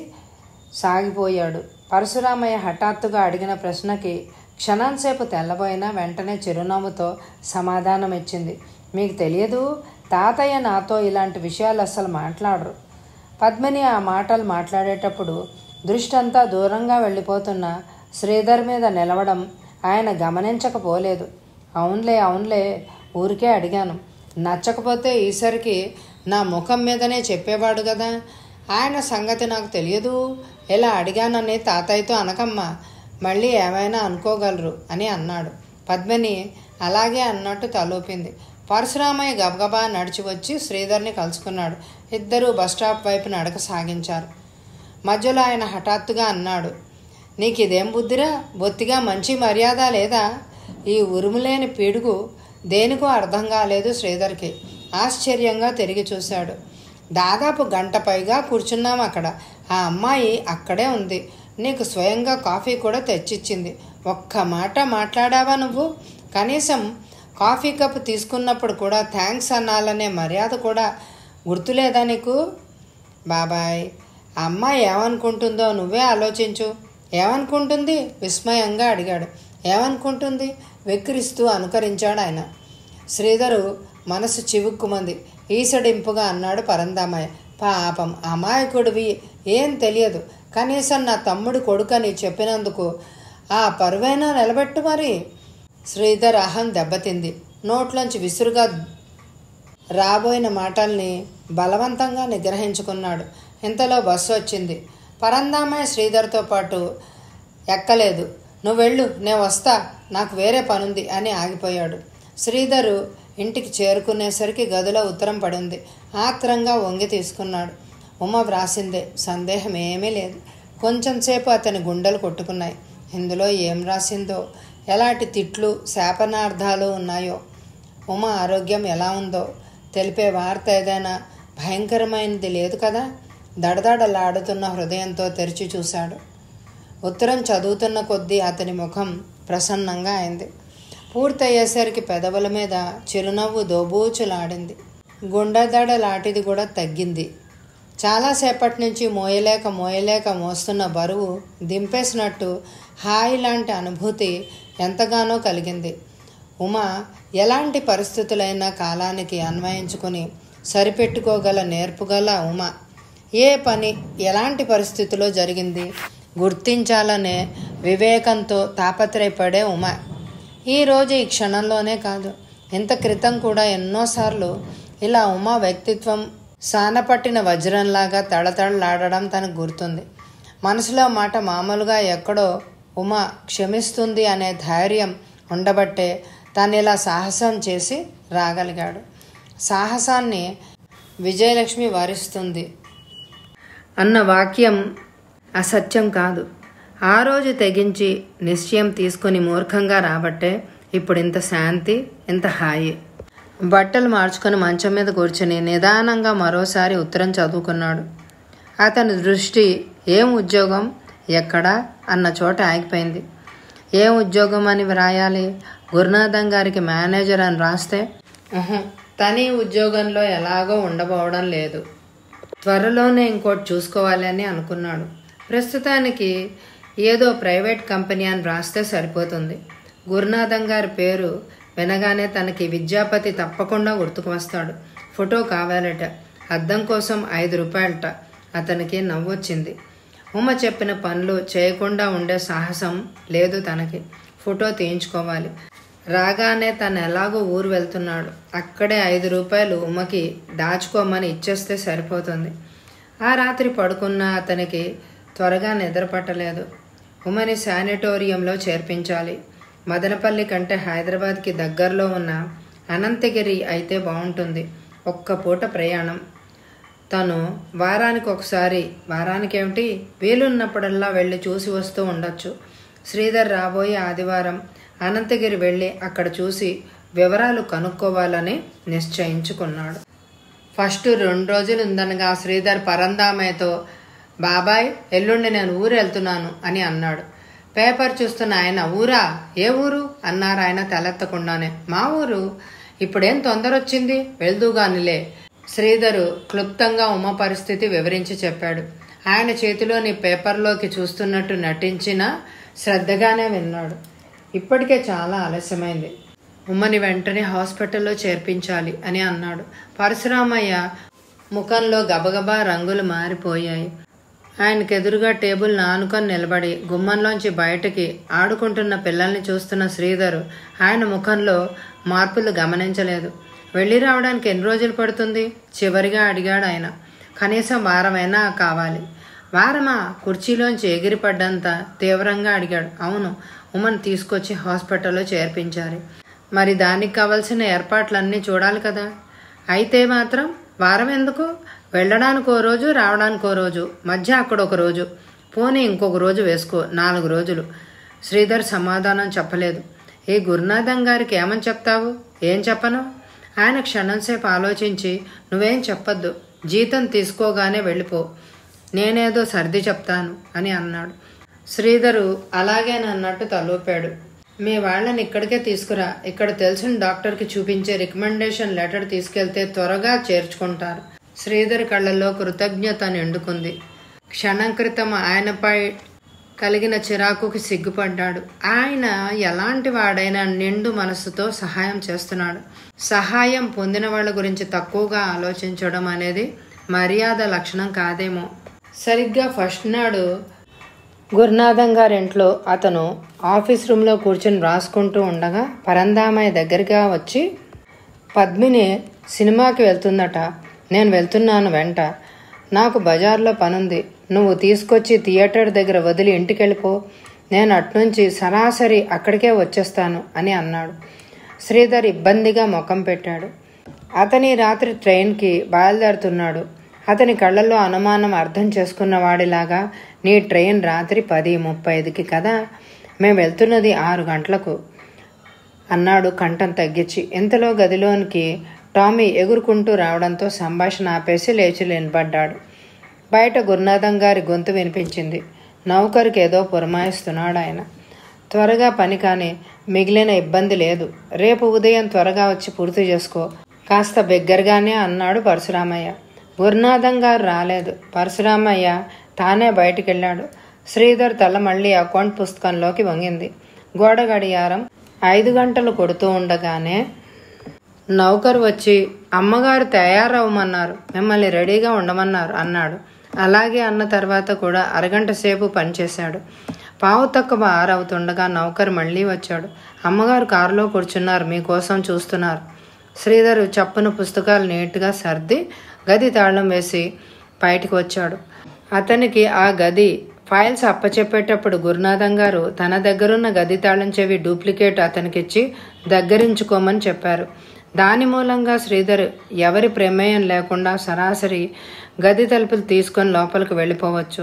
సాగిపోయాడు పరశురామయ్య హఠాత్తుగా అడిగిన ప్రశ్నకి క్షణంసేపు తెల్లబోయినా వెంటనే చిరునవ్వుతో సమాధానం ఇచ్చింది మీకు తెలియదు తాతయ్య నాతో ఇలాంటి విషయాలు అస్సలు మాట్లాడరు పద్మిని ఆ మాటలు మాట్లాడేటప్పుడు దృష్టి అంతా దూరంగా వెళ్ళిపోతున్న శ్రీధర్ మీద నిలవడం ఆయన గమనించకపోలేదు అవునులే అవునులే ఊరికే అడిగాను నచ్చకపోతే ఈసరికి నా ముఖం మీదనే చెప్పేవాడు కదా ఆయన సంగతి నాకు తెలియదు ఇలా అడిగానని తాతయ్యతో అనకమ్మా మళ్ళీ ఏమైనా అనుకోగలరు అని అన్నాడు పద్మిని అలాగే అన్నట్టు తలూపింది పరశురామయ్య గబగబా నడిచి వచ్చి శ్రీధర్ని కలుసుకున్నాడు ఇద్దరూ బస్టాప్ వైపు నడక సాగించారు మధ్యలో ఆయన హఠాత్తుగా అన్నాడు నీకు ఇదేం బుద్ధిరా బొత్తిగా మంచి మర్యాద లేదా ఈ ఉరుములేని పిడుగు దేనికో అర్థం కాలేదు శ్రీధర్కి ఆశ్చర్యంగా తిరిగి చూశాడు దాదాపు గంట పైగా కూర్చున్నాం అక్కడ ఆ అమ్మాయి అక్కడే ఉంది నీకు స్వయంగా కాఫీ కూడా తెచ్చిచ్చింది ఒక్క మాట మాట్లాడావా నువ్వు కనీసం కాఫీ కప్ తీసుకున్నప్పుడు కూడా థ్యాంక్స్ అనాలనే మర్యాద కూడా గుర్తులేదా నీకు బాబాయ్ ఆ అమ్మాయి ఏమనుకుంటుందో నువ్వే ఆలోచించు ఏమనుకుంటుంది విస్మయంగా అడిగాడు ఏమనుకుంటుంది వెక్కిరిస్తూ అనుకరించాడు ఆయన శ్రీధరు మనసు చివుక్కుమంది ఈసడింపుగా అన్నాడు పరందామయ్య పాపం అమాయకుడివి ఏం తెలియదు కనీసం నా తమ్ముడు కొడుకని చెప్పినందుకు ఆ పరువైనా నిలబెట్టు మరి శ్రీధర్ అహం దెబ్బతింది నోట్లోంచి విసురుగా రాబోయిన మాటల్ని బలవంతంగా నిగ్రహించుకున్నాడు ఇంతలో బస్సు వచ్చింది పరందామయ్య శ్రీధర్తో పాటు ఎక్కలేదు నువ్వు వెళ్ళు నేను వస్తా నాకు వేరే పనుంది అని ఆగిపోయాడు శ్రీధరు ఇంటికి చేరుకునేసరికి గదిలో ఉత్తరం పడింది ఆత్రంగా వంగి తీసుకున్నాడు ఉమ వ్రాసిందే సందేహం ఏమీ లేదు కొంచెం సేపు అతని గుండెలు కొట్టుకున్నాయి ఇందులో ఏం రాసిందో ఎలాంటి తిట్లు శాపనార్థాలు ఉన్నాయో ఉమ ఆరోగ్యం ఎలా ఉందో తెలిపే వార్త ఏదైనా భయంకరమైనది లేదు కదా దడదడలాడుతున్న హృదయంతో తెరిచి చూశాడు ఉత్తరం చదువుతున్న కొద్దీ అతని ముఖం ప్రసన్నంగా అయింది పూర్తయ్యేసరికి పెదవుల మీద చిరునవ్వు దోబూచులాడింది గుండెదడలాటిది కూడా తగ్గింది చాలాసేపటి నుంచి మోయలేక మోయలేక మోస్తున్న బరువు దింపేసినట్టు హాయి లాంటి అనుభూతి ఎంతగానో కలిగింది ఉమ ఎలాంటి పరిస్థితులైనా కాలానికి అన్వయించుకుని సరిపెట్టుకోగల నేర్పుగల ఉమ ఏ పని ఎలాంటి పరిస్థితిలో జరిగింది గుర్తించాలనే వివేకంతో తాపత్రయపడే ఉమ ఈరోజు ఈ క్షణంలోనే కాదు ఇంత క్రితం కూడా ఎన్నోసార్లు ఇలా ఉమ వ్యక్తిత్వం సానపట్టిన వజ్రంలాగా తడతడలాడడం తనకు గుర్తుంది మనసులో మాట మామూలుగా ఎక్కడో ఉమ క్షమిస్తుంది అనే ధైర్యం ఉండబట్టే తను ఇలా సాహసం చేసి రాగలిగాడు సాహసాన్ని విజయలక్ష్మి వరిస్తుంది అన్న వాక్యం అసత్యం కాదు ఆ రోజు తెగించి నిశ్చయం తీసుకొని మూర్ఖంగా రాబట్టే ఇప్పుడు ఇంత శాంతి ఇంత హాయి బట్టలు మార్చుకొని మంచం మీద కూర్చుని నిదానంగా మరోసారి ఉత్తరం చదువుకున్నాడు అతని దృష్టి ఏం ఉద్యోగం ఎక్కడా అన్న చోట ఆగిపోయింది ఏం ఉద్యోగం అని వ్రాయాలి గురునాథం గారికి మేనేజర్ అని రాస్తే ఉహు, తని ఉద్యోగంలో ఎలాగో ఉండబోవడం లేదు త్వరలోనే ఇంకోటి చూసుకోవాలి అని అనుకున్నాడు ప్రస్తుతానికి ఏదో ప్రైవేట్ కంపెనీ అని రాస్తే సరిపోతుంది గురునాథం గారి పేరు వినగానే తనకి విద్యాపతి తప్పకుండా గుర్తుకు వస్తాడు ఫోటో కావాలట అద్దం కోసం ఐదు రూపాయలట అతనికి నవ్వొచ్చింది ఉమ చెప్పిన పనులు చేయకుండా ఉండే సాహసం లేదు తనకి ఫోటో తీయించుకోవాలి రాగానే తను ఎలాగో ఊరు వెళ్తున్నాడు అక్కడే ఐదు రూపాయలు ఉమకి దాచుకోమని ఇచ్చేస్తే సరిపోతుంది ఆ రాత్రి పడుకున్న అతనికి త్వరగా నిద్ర పట్టలేదు ఉమని శానిటోరియంలో చేర్పించాలి మదనపల్లి కంటే హైదరాబాద్కి దగ్గరలో ఉన్న అనంతగిరి అయితే బాగుంటుంది ఒక్క పూట ప్రయాణం తను వారానికి ఒకసారి వారానికి ఏమిటి వీలున్నప్పుడల్లా వెళ్ళి చూసి వస్తూ ఉండొచ్చు శ్రీధర్ రాబోయే ఆదివారం అనంతగిరి వెళ్ళి అక్కడ చూసి వివరాలు కనుక్కోవాలని నిశ్చయించుకున్నాడు ఫస్ట్ రెండు రోజులు ఉందనగా శ్రీధర్ పరందామయ్యతో బాబాయ్ ఎల్లుండి నేను ఊరు వెళ్తున్నాను అని అన్నాడు పేపర్ చూస్తున్న ఆయన ఊరా ఏ ఊరు అన్నారు ఆయన తలెత్తకుండానే మా ఊరు ఇప్పుడేం తొందర వచ్చింది వెళ్దుగానిలే శ్రీధరు క్లుప్తంగా ఉమ పరిస్థితి వివరించి చెప్పాడు ఆయన చేతిలోని పేపర్లోకి చూస్తున్నట్టు నటించినా శ్రద్ధగానే విన్నాడు ఇప్పటికే చాలా ఆలస్యమైంది ఉమ్మని వెంటనే హాస్పిటల్లో చేర్పించాలి అని అన్నాడు పరశురామయ్య ముఖంలో గబగబా రంగులు మారిపోయాయి ఆయనకు ఎదురుగా టేబుల్ నానుకొని నిలబడి గుమ్మంలోంచి బయటికి ఆడుకుంటున్న పిల్లల్ని చూస్తున్న శ్రీధరు ఆయన ముఖంలో మార్పులు గమనించలేదు వెళ్ళి రావడానికి ఎన్ని రోజులు పడుతుంది చివరిగా అడిగాడు ఆయన కనీసం వారమైనా కావాలి వారమా కుర్చీలోంచి ఎగిరిపడ్డంత తీవ్రంగా అడిగాడు అవును ఉమన్ తీసుకొచ్చి హాస్పిటల్లో చేర్పించాలి మరి దానికి కావలసిన ఏర్పాట్లన్నీ చూడాలి కదా అయితే మాత్రం వారం ఎందుకు వెళ్ళడానికి ఓ రోజు రావడానికి ఓ రోజు మధ్య అక్కడ ఒక రోజు పోనీ ఇంకొక రోజు వేసుకో నాలుగు రోజులు శ్రీధర్ సమాధానం చెప్పలేదు ఏ గురునాథం గారికి ఏమని చెప్తావు ఏం చెప్పను ఆయన క్షణంసేపు ఆలోచించి నువ్వేం చెప్పొద్దు జీతం తీసుకోగానే వెళ్ళిపో నేనేదో సర్ది చెప్తాను అని అన్నాడు శ్రీధరు అలాగేనన్నట్టు తలూపాడు మీ వాళ్ళని ఇక్కడికే తీసుకురా ఇక్కడ తెలిసిన డాక్టర్కి చూపించే రికమెండేషన్ లెటర్ తీసుకెళ్తే త్వరగా చేర్చుకుంటారు శ్రీధర్ కళ్ళల్లో కృతజ్ఞత నిండుకుంది క్షణం క్రితం ఆయనపై కలిగిన చిరాకుకి సిగ్గుపడ్డాడు ఆయన ఎలాంటి వాడైనా నిండు మనసుతో సహాయం చేస్తున్నాడు సహాయం పొందిన వాళ్ళ గురించి తక్కువగా ఆలోచించడం అనేది మర్యాద లక్షణం కాదేమో సరిగ్గా ఫస్ట్ నాడు గురునాథం గారింట్లో అతను ఆఫీస్ రూమ్లో కూర్చొని రాసుకుంటూ ఉండగా పరందామయ్య దగ్గరగా వచ్చి పద్మిని సినిమాకి వెళ్తుందట నేను వెళ్తున్నాను వెంట నాకు బజార్లో పనుంది నువ్వు తీసుకొచ్చి థియేటర్ దగ్గర వదిలి ఇంటికి వెళ్ళిపో నేను అట్నుంచి సరాసరి అక్కడికే వచ్చేస్తాను అని అన్నాడు శ్రీధర్ ఇబ్బందిగా ముఖం పెట్టాడు అతని రాత్రి ట్రైన్కి బయలుదేరుతున్నాడు అతని కళ్ళల్లో అనుమానం అర్థం చేసుకున్న వాడిలాగా నీ ట్రైన్ రాత్రి పది ముప్పై ఐదుకి కదా మేము వెళ్తున్నది ఆరు గంటలకు అన్నాడు కంఠం తగ్గించి ఇంతలో గదిలోనికి టామీ ఎగురుకుంటూ రావడంతో సంభాషణ ఆపేసి లేచి నిలబడ్డాడు బయట గురునాథం గారి గొంతు వినిపించింది నౌకరికి ఏదో పురమాయిస్తున్నాడు ఆయన త్వరగా పని కానీ మిగిలిన ఇబ్బంది లేదు రేపు ఉదయం త్వరగా వచ్చి పూర్తి చేసుకో కాస్త బిగ్గరగానే అన్నాడు పరశురామయ్య గురునాథం గారు రాలేదు పరశురామయ్య తానే బయటికి వెళ్ళాడు శ్రీధర్ తల మళ్ళీ అకౌంట్ పుస్తకంలోకి వంగింది గోడ గడియారం ఐదు గంటలు కొడుతూ ఉండగానే నౌకరు వచ్చి అమ్మగారు తయారవ్వమన్నారు మిమ్మల్ని రెడీగా ఉండమన్నారు అన్నాడు అలాగే అన్న తర్వాత కూడా అరగంట సేపు పనిచేశాడు పావు తక్కువ ఆరవుతుండగా నౌకరు మళ్ళీ వచ్చాడు అమ్మగారు కారులో కూర్చున్నారు మీకోసం చూస్తున్నారు శ్రీధర్ చప్పున పుస్తకాలు నీట్గా సర్ది గది తాళం వేసి బయటికి వచ్చాడు అతనికి ఆ గది ఫైల్స్ అప్పచెప్పేటప్పుడు గురునాథం గారు తన దగ్గరున్న గది తాళం చెవి డూప్లికేట్ అతనికిచ్చి దగ్గరించుకోమని చెప్పారు దాని మూలంగా శ్రీధర్ ఎవరి ప్రమేయం లేకుండా సరాసరి గది తలుపులు తీసుకొని లోపలికి వెళ్ళిపోవచ్చు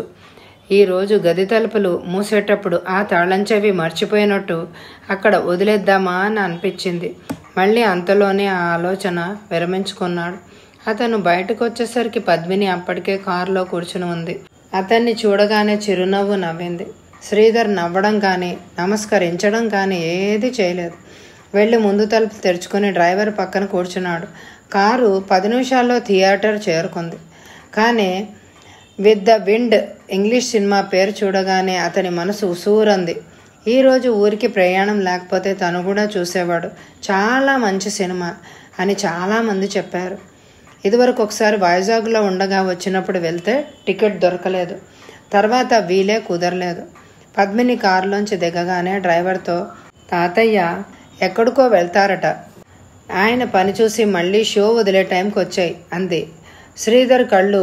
ఈరోజు గది తలుపులు మూసేటప్పుడు ఆ తాళం చెవి మర్చిపోయినట్టు అక్కడ వదిలేద్దామా అని అనిపించింది మళ్ళీ అంతలోనే ఆ ఆలోచన విరమించుకున్నాడు అతను బయటకు వచ్చేసరికి పద్మిని అప్పటికే కారులో కూర్చుని ఉంది అతన్ని చూడగానే చిరునవ్వు నవ్వింది శ్రీధర్ నవ్వడం కానీ నమస్కరించడం కానీ ఏది చేయలేదు వెళ్ళి ముందు తలుపు తెరుచుకుని డ్రైవర్ పక్కన కూర్చున్నాడు కారు పది నిమిషాల్లో థియేటర్ చేరుకుంది కానీ with the wind English cinema పేరు చూడగానే అతని మనసు ఉసూరంది ఈరోజు ఊరికి ప్రయాణం లేకపోతే తను కూడా చూసేవాడు చాలా మంచి సినిమా అని చాలామంది చెప్పారు ఇదివరకు ఒకసారి వైజాగ్లో ఉండగా వచ్చినప్పుడు వెళ్తే టికెట్ దొరకలేదు తర్వాత వీలే కుదరలేదు పద్మిని కారులోంచి దిగగానే డ్రైవర్తో తాతయ్య ఎక్కడికో వెళ్తారట ఆయన పని చూసి మళ్ళీ షో వదిలే టైంకి వచ్చాయి అంది శ్రీధర్ కళ్ళు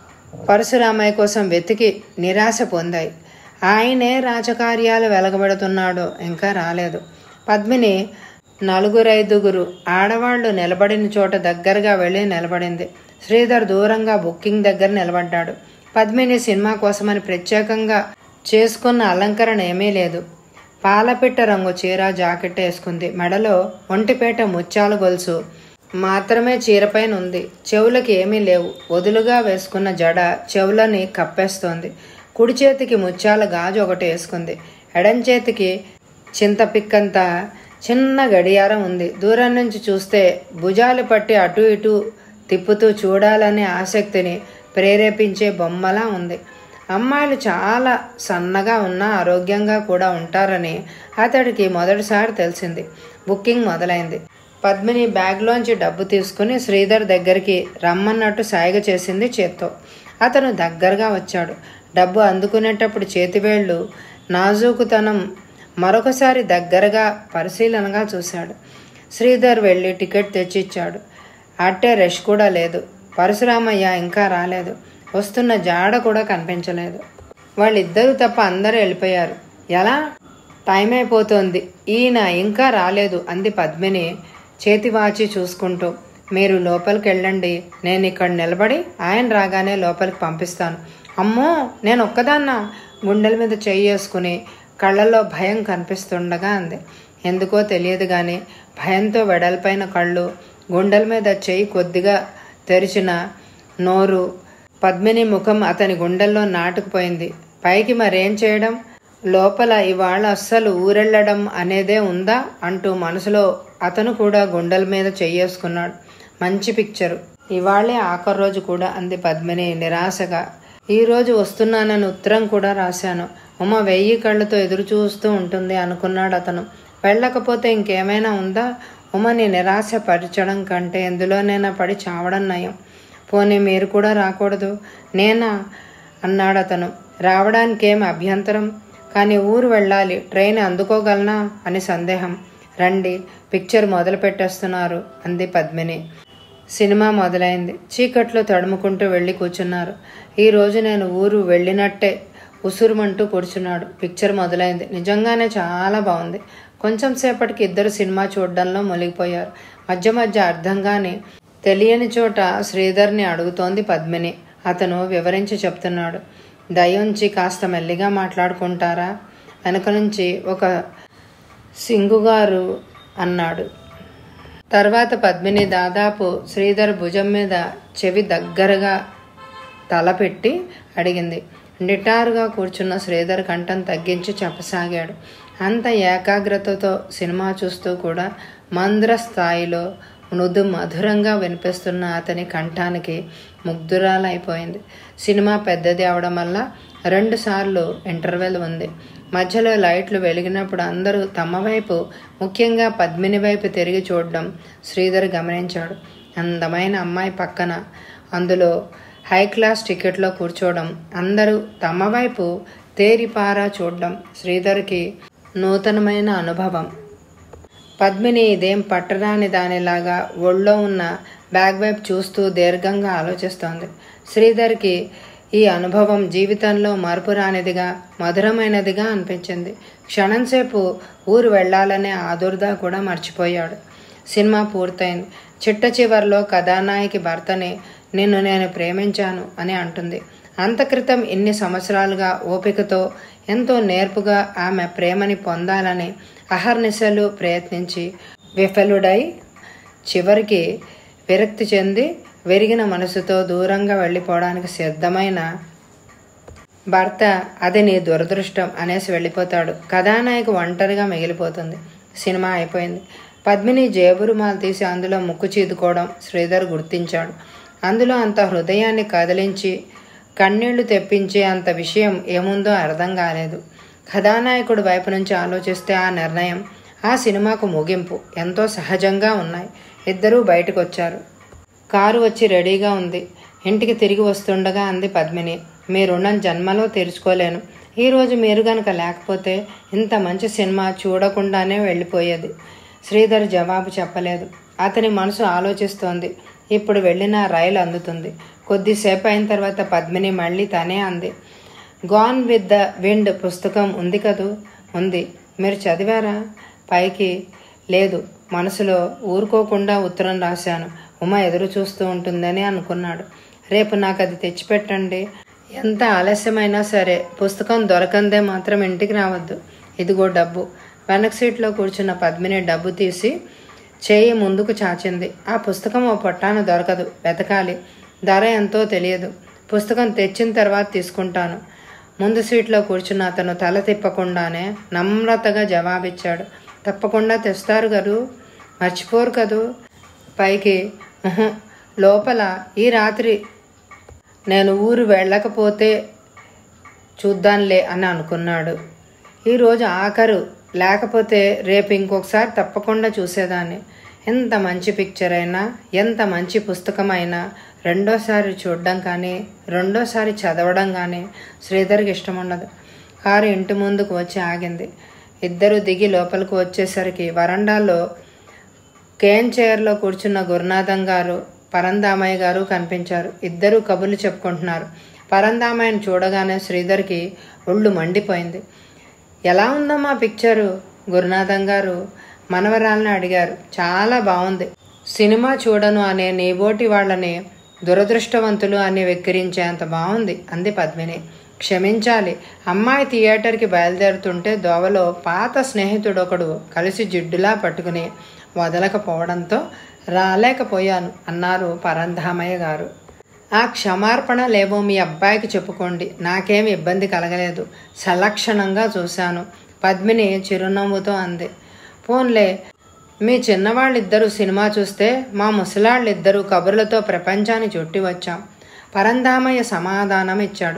పరశురామయ్య కోసం వెతికి నిరాశ పొందాయి ఆయనే రాజకార్యాలు వెలగబెడుతున్నాడో ఇంకా రాలేదు పద్మిని నలుగురైదుగురు ఆడవాళ్లు నిలబడిన చోట దగ్గరగా వెళ్ళి నిలబడింది శ్రీధర్ దూరంగా బుకింగ్ దగ్గర నిలబడ్డాడు పద్మిని సినిమా కోసమని ప్రత్యేకంగా చేసుకున్న అలంకరణ ఏమీ లేదు పాలపిట్ట రంగు చీర జాకెట్ వేసుకుంది మెడలో ఒంటిపేట ముత్యాల గొలుసు మాత్రమే చీరపైన ఉంది చెవులకి ఏమీ లేవు వదులుగా వేసుకున్న జడ చెవులని కప్పేస్తోంది కుడి చేతికి ముత్యాల గాజు ఒకటి వేసుకుంది ఎడం చేతికి చింతపిక్కంత చిన్న గడియారం ఉంది దూరం నుంచి చూస్తే భుజాలు పట్టి అటు ఇటు తిప్పుతూ చూడాలనే ఆసక్తిని ప్రేరేపించే బొమ్మలా ఉంది అమ్మాయిలు చాలా సన్నగా ఉన్నా ఆరోగ్యంగా కూడా ఉంటారని అతడికి మొదటిసారి తెలిసింది బుకింగ్ మొదలైంది పద్మిని బ్యాగ్లోంచి డబ్బు తీసుకుని శ్రీధర్ దగ్గరికి రమ్మన్నట్టు సాయిగ చేసింది చేత్తో అతను దగ్గరగా వచ్చాడు డబ్బు అందుకునేటప్పుడు చేతివేళ్లు నాజూకుతనం మరొకసారి దగ్గరగా పరిశీలనగా చూశాడు శ్రీధర్ వెళ్ళి టికెట్ తెచ్చిచ్చాడు అట్టే రష్ కూడా లేదు పరశురామయ్య ఇంకా రాలేదు వస్తున్న జాడ కూడా కనిపించలేదు వాళ్ళిద్దరూ తప్ప అందరూ వెళ్ళిపోయారు ఎలా టైం అయిపోతుంది ఈయన ఇంకా రాలేదు అంది పద్మిని చేతి వాచి చూసుకుంటూ మీరు లోపలికి వెళ్ళండి నేను ఇక్కడ నిలబడి ఆయన రాగానే లోపలికి పంపిస్తాను అమ్మో నేను ఒక్కదాన్నా గుండెల మీద చెయ్యి వేసుకుని కళ్ళల్లో భయం కనిపిస్తుండగా అంది ఎందుకో తెలియదు కానీ భయంతో వెడల్పైన కళ్ళు గుండెల మీద చెయ్యి కొద్దిగా తెరిచిన నోరు పద్మిని ముఖం అతని గుండెల్లో నాటుకుపోయింది పైకి మరేం చేయడం లోపల ఇవాళ అస్సలు ఊరెళ్ళడం అనేదే ఉందా అంటూ మనసులో అతను కూడా గుండెల మీద చెయ్యేసుకున్నాడు మంచి పిక్చరు ఇవాళే ఆఖరి రోజు కూడా అంది పద్మిని నిరాశగా ఈ రోజు వస్తున్నానని ఉత్తరం కూడా రాశాను ఉమ వెయ్యి కళ్ళతో ఎదురు చూస్తూ ఉంటుంది అనుకున్నాడు అతను వెళ్ళకపోతే ఇంకేమైనా ఉందా ఉమని నిరాశపరచడం కంటే ఎందులోనైనా పడి చావడం నయం పోనీ మీరు కూడా రాకూడదు నేనా అన్నాడు అతను రావడానికి ఏం అభ్యంతరం కానీ ఊరు వెళ్ళాలి ట్రైన్ అందుకోగలనా అని సందేహం రండి పిక్చర్ మొదలు పెట్టేస్తున్నారు అంది పద్మిని సినిమా మొదలైంది చీకట్లో తడుముకుంటూ వెళ్ళి కూర్చున్నారు ఈ రోజు నేను ఊరు వెళ్ళినట్టే ఉసురుమంటూ కూర్చున్నాడు పిక్చర్ మొదలైంది నిజంగానే చాలా బాగుంది కొంచెం సేపటికి ఇద్దరు సినిమా చూడడంలో మునిగిపోయారు మధ్య మధ్య అర్థంగానే తెలియని చోట శ్రీధర్ని అడుగుతోంది పద్మిని అతను వివరించి చెప్తున్నాడు దయుంచి కాస్త మెల్లిగా మాట్లాడుకుంటారా వెనక నుంచి ఒక సింగుగారు అన్నాడు తర్వాత పద్మిని దాదాపు శ్రీధర్ భుజం మీద చెవి దగ్గరగా తలపెట్టి అడిగింది నిటారుగా కూర్చున్న శ్రీధర్ కంఠం తగ్గించి చెప్పసాగాడు అంత ఏకాగ్రతతో సినిమా చూస్తూ కూడా మంద్ర స్థాయిలో మృదు మధురంగా వినిపిస్తున్న అతని కంఠానికి ముగ్ధురాలైపోయింది సినిమా పెద్దది అవడం వల్ల రెండుసార్లు ఇంటర్వెల్ ఉంది మధ్యలో లైట్లు వెలిగినప్పుడు అందరూ తమ వైపు ముఖ్యంగా పద్మిని వైపు తిరిగి చూడడం శ్రీధర్ గమనించాడు అందమైన అమ్మాయి పక్కన అందులో హై క్లాస్ టికెట్లో కూర్చోవడం అందరూ తమ వైపు తేరిపారా చూడడం శ్రీధర్కి నూతనమైన అనుభవం పద్మిని ఇదేం పట్టరాని దానిలాగా ఒళ్ళో ఉన్న బ్యాగ్ వైపు చూస్తూ దీర్ఘంగా ఆలోచిస్తోంది శ్రీధర్కి ఈ అనుభవం జీవితంలో మరపురానిదిగా మధురమైనదిగా అనిపించింది క్షణంసేపు ఊరు వెళ్ళాలనే ఆదుర్దా కూడా మర్చిపోయాడు సినిమా పూర్తయింది చిట్ట చివరిలో కథానాయకి భర్తని నిన్ను నేను ప్రేమించాను అని అంటుంది అంతక్రితం ఇన్ని సంవత్సరాలుగా ఓపికతో ఎంతో నేర్పుగా ఆమె ప్రేమని పొందాలని అహర్నిశలు ప్రయత్నించి విఫలుడై చివరికి విరక్తి చెంది విరిగిన మనసుతో దూరంగా వెళ్ళిపోవడానికి సిద్ధమైన భర్త అది నీ దురదృష్టం అనేసి వెళ్ళిపోతాడు కథానాయక ఒంటరిగా మిగిలిపోతుంది సినిమా అయిపోయింది పద్మిని జేబురుమాలు తీసి అందులో ముక్కు చీదుకోవడం శ్రీధర్ గుర్తించాడు అందులో అంత హృదయాన్ని కదిలించి కన్నీళ్లు తెప్పించే అంత విషయం ఏముందో అర్థం కాలేదు కథానాయకుడు వైపు నుంచి ఆలోచిస్తే ఆ నిర్ణయం ఆ సినిమాకు ముగింపు ఎంతో సహజంగా ఉన్నాయి ఇద్దరూ బయటకు వచ్చారు కారు వచ్చి రెడీగా ఉంది ఇంటికి తిరిగి వస్తుండగా అంది పద్మిని మీ రుణం జన్మలో తీర్చుకోలేను ఈరోజు మీరు గనక లేకపోతే ఇంత మంచి సినిమా చూడకుండానే వెళ్ళిపోయేది శ్రీధర్ జవాబు చెప్పలేదు అతని మనసు ఆలోచిస్తోంది ఇప్పుడు వెళ్ళిన రైలు అందుతుంది కొద్దిసేపు అయిన తర్వాత పద్మిని మళ్ళీ తనే అంది గాన్ విత్ ద విండ్ పుస్తకం ఉంది కదూ ఉంది మీరు చదివారా పైకి లేదు మనసులో ఊరుకోకుండా ఉత్తరం రాశాను ఉమ ఎదురు చూస్తూ ఉంటుందని అనుకున్నాడు రేపు నాకు అది తెచ్చిపెట్టండి ఎంత ఆలస్యమైనా సరే పుస్తకం దొరకందే మాత్రం ఇంటికి రావద్దు ఇదిగో డబ్బు వెనక సీట్లో కూర్చున్న పద్మిని డబ్బు తీసి చేయి ముందుకు చాచింది ఆ పుస్తకం ఓ పొట్టాన దొరకదు వెతకాలి ధర ఎంతో తెలియదు పుస్తకం తెచ్చిన తర్వాత తీసుకుంటాను ముందు సీట్లో కూర్చున్న అతను తల తిప్పకుండానే నమ్రతగా జవాబిచ్చాడు తప్పకుండా తెస్తారు కదూ మర్చిపోరు కదూ పైకి "ఉహు, లోపల ఈ రాత్రి నేను ఊరు వెళ్ళకపోతే చూద్దాంలే అని అనుకున్నాడు ఈరోజు ఆఖరు లేకపోతే రేపు ఇంకొకసారి తప్పకుండా చూసేదాన్ని ఎంత మంచి పిక్చర్ అయినా ఎంత మంచి పుస్తకం అయినా రెండోసారి చూడడం కానీ రెండోసారి చదవడం కానీ శ్రీధర్కి ఇష్టం ఉండదు కారు ఇంటి ముందుకు వచ్చి ఆగింది ఇద్దరు దిగి లోపలికి వచ్చేసరికి వరండాలో కేన్ చైర్లో కూర్చున్న గురునాథం గారు పరందామయ్య గారు కనిపించారు ఇద్దరు కబుర్లు చెప్పుకుంటున్నారు పరందామయ్యను చూడగానే శ్రీధర్కి ఒళ్ళు మండిపోయింది ఎలా ఉందమ్మా పిక్చరు గురునాథం గారు మనవరాలని అడిగారు చాలా బాగుంది సినిమా చూడను అనే నీబోటి వాళ్ళని దురదృష్టవంతులు అని వెక్కిరించేంత బాగుంది అంది పద్మిని క్షమించాలి అమ్మాయి థియేటర్కి బయలుదేరుతుంటే దోవలో పాత స్నేహితుడొకడు కలిసి జిడ్డులా పట్టుకుని వదలకపోవడంతో రాలేకపోయాను అన్నారు పరంధామయ్య గారు ఆ క్షమార్పణ లేవో మీ అబ్బాయికి చెప్పుకోండి నాకేం ఇబ్బంది కలగలేదు సలక్షణంగా చూశాను పద్మిని చిరునవ్వుతో అంది పోన్లే మీ చిన్నవాళ్ళిద్దరూ సినిమా చూస్తే మా ముసలాళ్ళిద్దరూ కబుర్లతో ప్రపంచాన్ని చుట్టి వచ్చాం పరంధామయ్య సమాధానం ఇచ్చాడు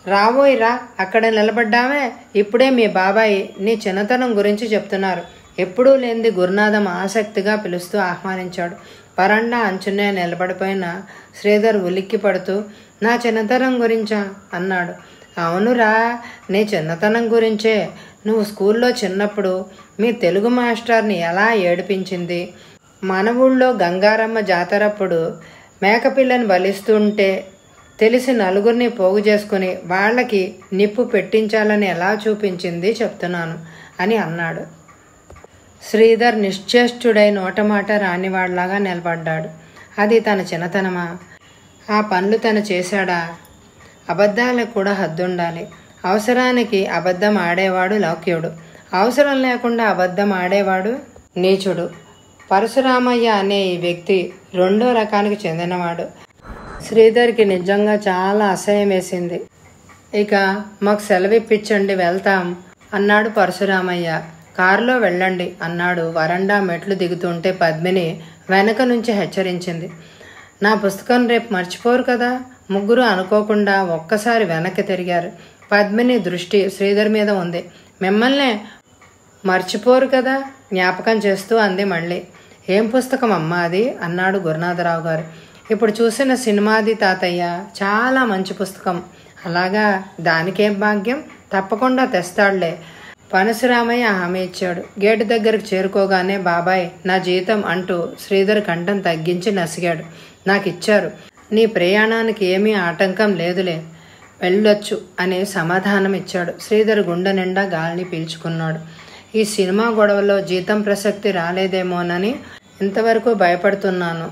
రాబోయ్ రా అక్కడ నిలబడ్డామే ఇప్పుడే మీ బాబాయ్ నీ చిన్నతనం గురించి చెప్తున్నారు ఎప్పుడూ లేనిది గురునాథం ఆసక్తిగా పిలుస్తూ ఆహ్వానించాడు పరండా అంచునే నిలబడిపోయిన శ్రీధర్ ఉలిక్కి పడుతూ నా చిన్నతనం గురించా అన్నాడు అవునురా నీ చిన్నతనం గురించే నువ్వు స్కూల్లో చిన్నప్పుడు మీ తెలుగు మాస్టర్ని ఎలా ఏడిపించింది మన ఊళ్ళో గంగారమ్మ జాతరప్పుడు మేకపిల్లని బలిస్తుంటే తెలిసి నలుగురిని పోగు చేసుకుని వాళ్ళకి నిప్పు పెట్టించాలని ఎలా చూపించింది చెప్తున్నాను అని అన్నాడు శ్రీధర్ నిశ్చేష్టుడై నోటమాట రానివాళ్లాగా నిలబడ్డాడు అది తన చిన్నతనమా ఆ పనులు తను చేశాడా అబద్ధాలకు కూడా హద్దుండాలి అవసరానికి అబద్ధం ఆడేవాడు లౌక్యుడు అవసరం లేకుండా అబద్ధం ఆడేవాడు నీచుడు పరశురామయ్య అనే ఈ వ్యక్తి రెండో రకానికి చెందినవాడు శ్రీధర్కి నిజంగా చాలా అసహ్యం వేసింది ఇక మాకు సెలవు ఇప్పించండి వెళ్తాం అన్నాడు పరశురామయ్య కారులో వెళ్ళండి అన్నాడు వరండా మెట్లు దిగుతుంటే పద్మిని వెనక నుంచి హెచ్చరించింది నా పుస్తకం రేపు మర్చిపోరు కదా ముగ్గురు అనుకోకుండా ఒక్కసారి వెనక్కి తిరిగారు పద్మిని దృష్టి శ్రీధర్ మీద ఉంది మిమ్మల్నే మర్చిపోరు కదా జ్ఞాపకం చేస్తూ అంది మళ్ళీ ఏం పుస్తకం అమ్మా అది అన్నాడు గురునాథరావు గారు ఇప్పుడు చూసిన సినిమాది తాతయ్య చాలా మంచి పుస్తకం అలాగా దానికేం భాగ్యం తప్పకుండా తెస్తాడులే పనసురామయ్య హామీ ఇచ్చాడు గేటు దగ్గరకు చేరుకోగానే బాబాయ్ నా జీతం అంటూ శ్రీధర్ కంఠం తగ్గించి నసిగాడు నాకు ఇచ్చారు నీ ప్రయాణానికి ఏమీ ఆటంకం లేదులే వెళ్ళొచ్చు అనే సమాధానం ఇచ్చాడు శ్రీధర్ గుండె నిండా గాలిని పీల్చుకున్నాడు ఈ సినిమా గొడవలో జీతం ప్రసక్తి రాలేదేమోనని ఇంతవరకు భయపడుతున్నాను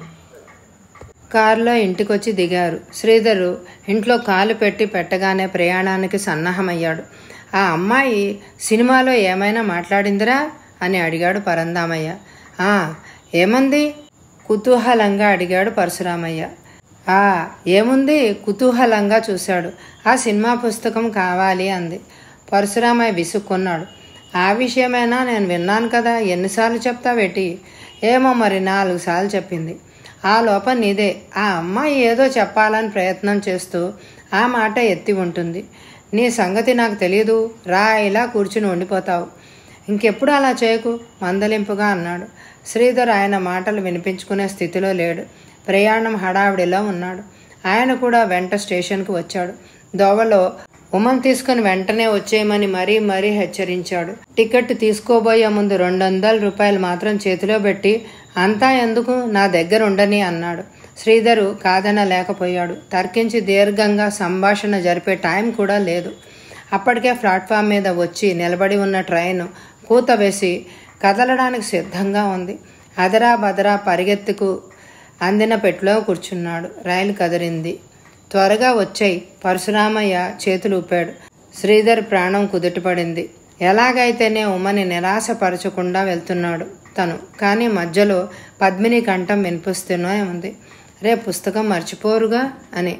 కారులో ఇంటికొచ్చి దిగారు శ్రీధరు ఇంట్లో కాలు పెట్టి పెట్టగానే ప్రయాణానికి సన్నాహమయ్యాడు ఆ అమ్మాయి సినిమాలో ఏమైనా మాట్లాడిందిరా అని అడిగాడు పరందామయ్య ఆ ఏమంది కుతూహలంగా అడిగాడు పరశురామయ్య ఆ ఏముంది కుతూహలంగా చూశాడు ఆ సినిమా పుస్తకం కావాలి అంది పరశురామయ్య విసుక్కున్నాడు ఆ విషయమైనా నేను విన్నాను కదా ఎన్నిసార్లు చెప్తావేటి ఏమో మరి నాలుగు సార్లు చెప్పింది ఆ లోపం నీదే ఆ అమ్మాయి ఏదో చెప్పాలని ప్రయత్నం చేస్తూ ఆ మాట ఎత్తి ఉంటుంది నీ సంగతి నాకు తెలియదు రా ఇలా కూర్చుని ఉండిపోతావు ఇంకెప్పుడు అలా చేయకు మందలింపుగా అన్నాడు శ్రీధర్ ఆయన మాటలు వినిపించుకునే స్థితిలో లేడు ప్రయాణం హడావిడిలో ఉన్నాడు ఆయన కూడా వెంట స్టేషన్కు వచ్చాడు దోవలో ఉమన్ తీసుకుని వెంటనే వచ్చేయమని మరీ మరీ హెచ్చరించాడు టికెట్ తీసుకోబోయే ముందు రెండు వందల రూపాయలు మాత్రం చేతిలో పెట్టి అంతా ఎందుకు నా దగ్గర ఉండని అన్నాడు శ్రీధరు కాదనలేకపోయాడు తర్కించి దీర్ఘంగా సంభాషణ జరిపే టైం కూడా లేదు అప్పటికే ప్లాట్ఫామ్ మీద వచ్చి నిలబడి ఉన్న ట్రైన్ కూత వేసి కదలడానికి సిద్ధంగా ఉంది అదరా బదరా పరిగెత్తుకు అందిన పెట్టులో కూర్చున్నాడు రైలు కదిరింది త్వరగా వచ్చాయి పరశురామయ్య చేతులు ఊపాడు శ్రీధర్ ప్రాణం కుదుటపడింది ఎలాగైతేనే ఉమ్మని నిరాశపరచకుండా వెళ్తున్నాడు తను కానీ మధ్యలో పద్మిని కంఠం వినిపిస్తూనే ఉంది రే పుస్తకం మర్చిపోరుగా అని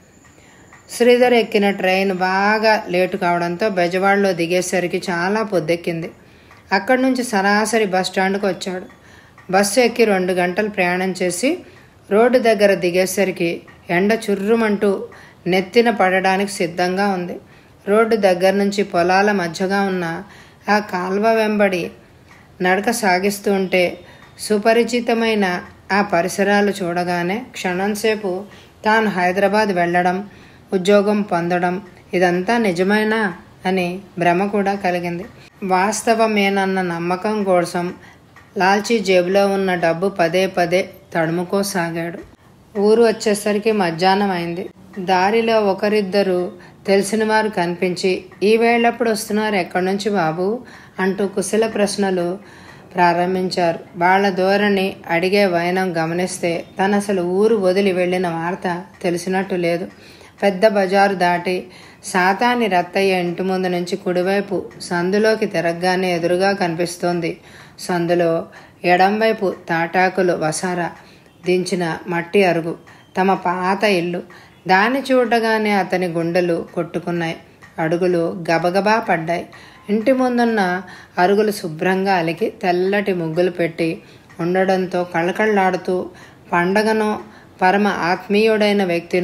శ్రీధర్ ఎక్కిన ట్రైన్ బాగా లేటు కావడంతో బెజవాడలో దిగేసరికి చాలా పొద్దెక్కింది అక్కడి నుంచి సరాసరి బస్ స్టాండ్కి వచ్చాడు బస్సు ఎక్కి రెండు గంటలు ప్రయాణం చేసి రోడ్డు దగ్గర దిగేసరికి ఎండ చుర్రుమంటూ నెత్తిన పడడానికి సిద్ధంగా ఉంది రోడ్డు దగ్గర నుంచి పొలాల మధ్యగా ఉన్న ఆ కాల్వ వెంబడి నడక సాగిస్తూ ఉంటే సుపరిచితమైన ఆ పరిసరాలు చూడగానే క్షణంసేపు తాను హైదరాబాద్ వెళ్ళడం ఉద్యోగం పొందడం ఇదంతా నిజమేనా అని భ్రమ కూడా కలిగింది వాస్తవమేనన్న నమ్మకం కోసం లాల్చీ జేబులో ఉన్న డబ్బు పదే పదే తడుముకోసాగాడు ఊరు వచ్చేసరికి మధ్యాహ్నం అయింది దారిలో ఒకరిద్దరు తెలిసిన వారు కనిపించి ఈ వేళప్పుడు వస్తున్నారు ఎక్కడి నుంచి బాబు అంటూ కుశల ప్రశ్నలు ప్రారంభించారు వాళ్ళ ధోరణి అడిగే వైనం గమనిస్తే తను అసలు ఊరు వదిలి వెళ్ళిన వార్త తెలిసినట్టు లేదు పెద్ద బజారు దాటి సాతాని రత్తయ్య ఇంటి ముందు నుంచి కుడివైపు సందులోకి తిరగగానే ఎదురుగా కనిపిస్తోంది సందులో ఎడంవైపు తాటాకులు వసారా దించిన మట్టి అరుగు తమ పాత ఇల్లు దాన్ని చూడగానే అతని గుండెలు కొట్టుకున్నాయి అడుగులు గబగబా పడ్డాయి ఇంటి ముందున్న అరుగులు శుభ్రంగా అలికి తెల్లటి ముగ్గులు పెట్టి ఉండడంతో కళకళలాడుతూ పండగనో పరమ ఆత్మీయుడైన వ్యక్తినో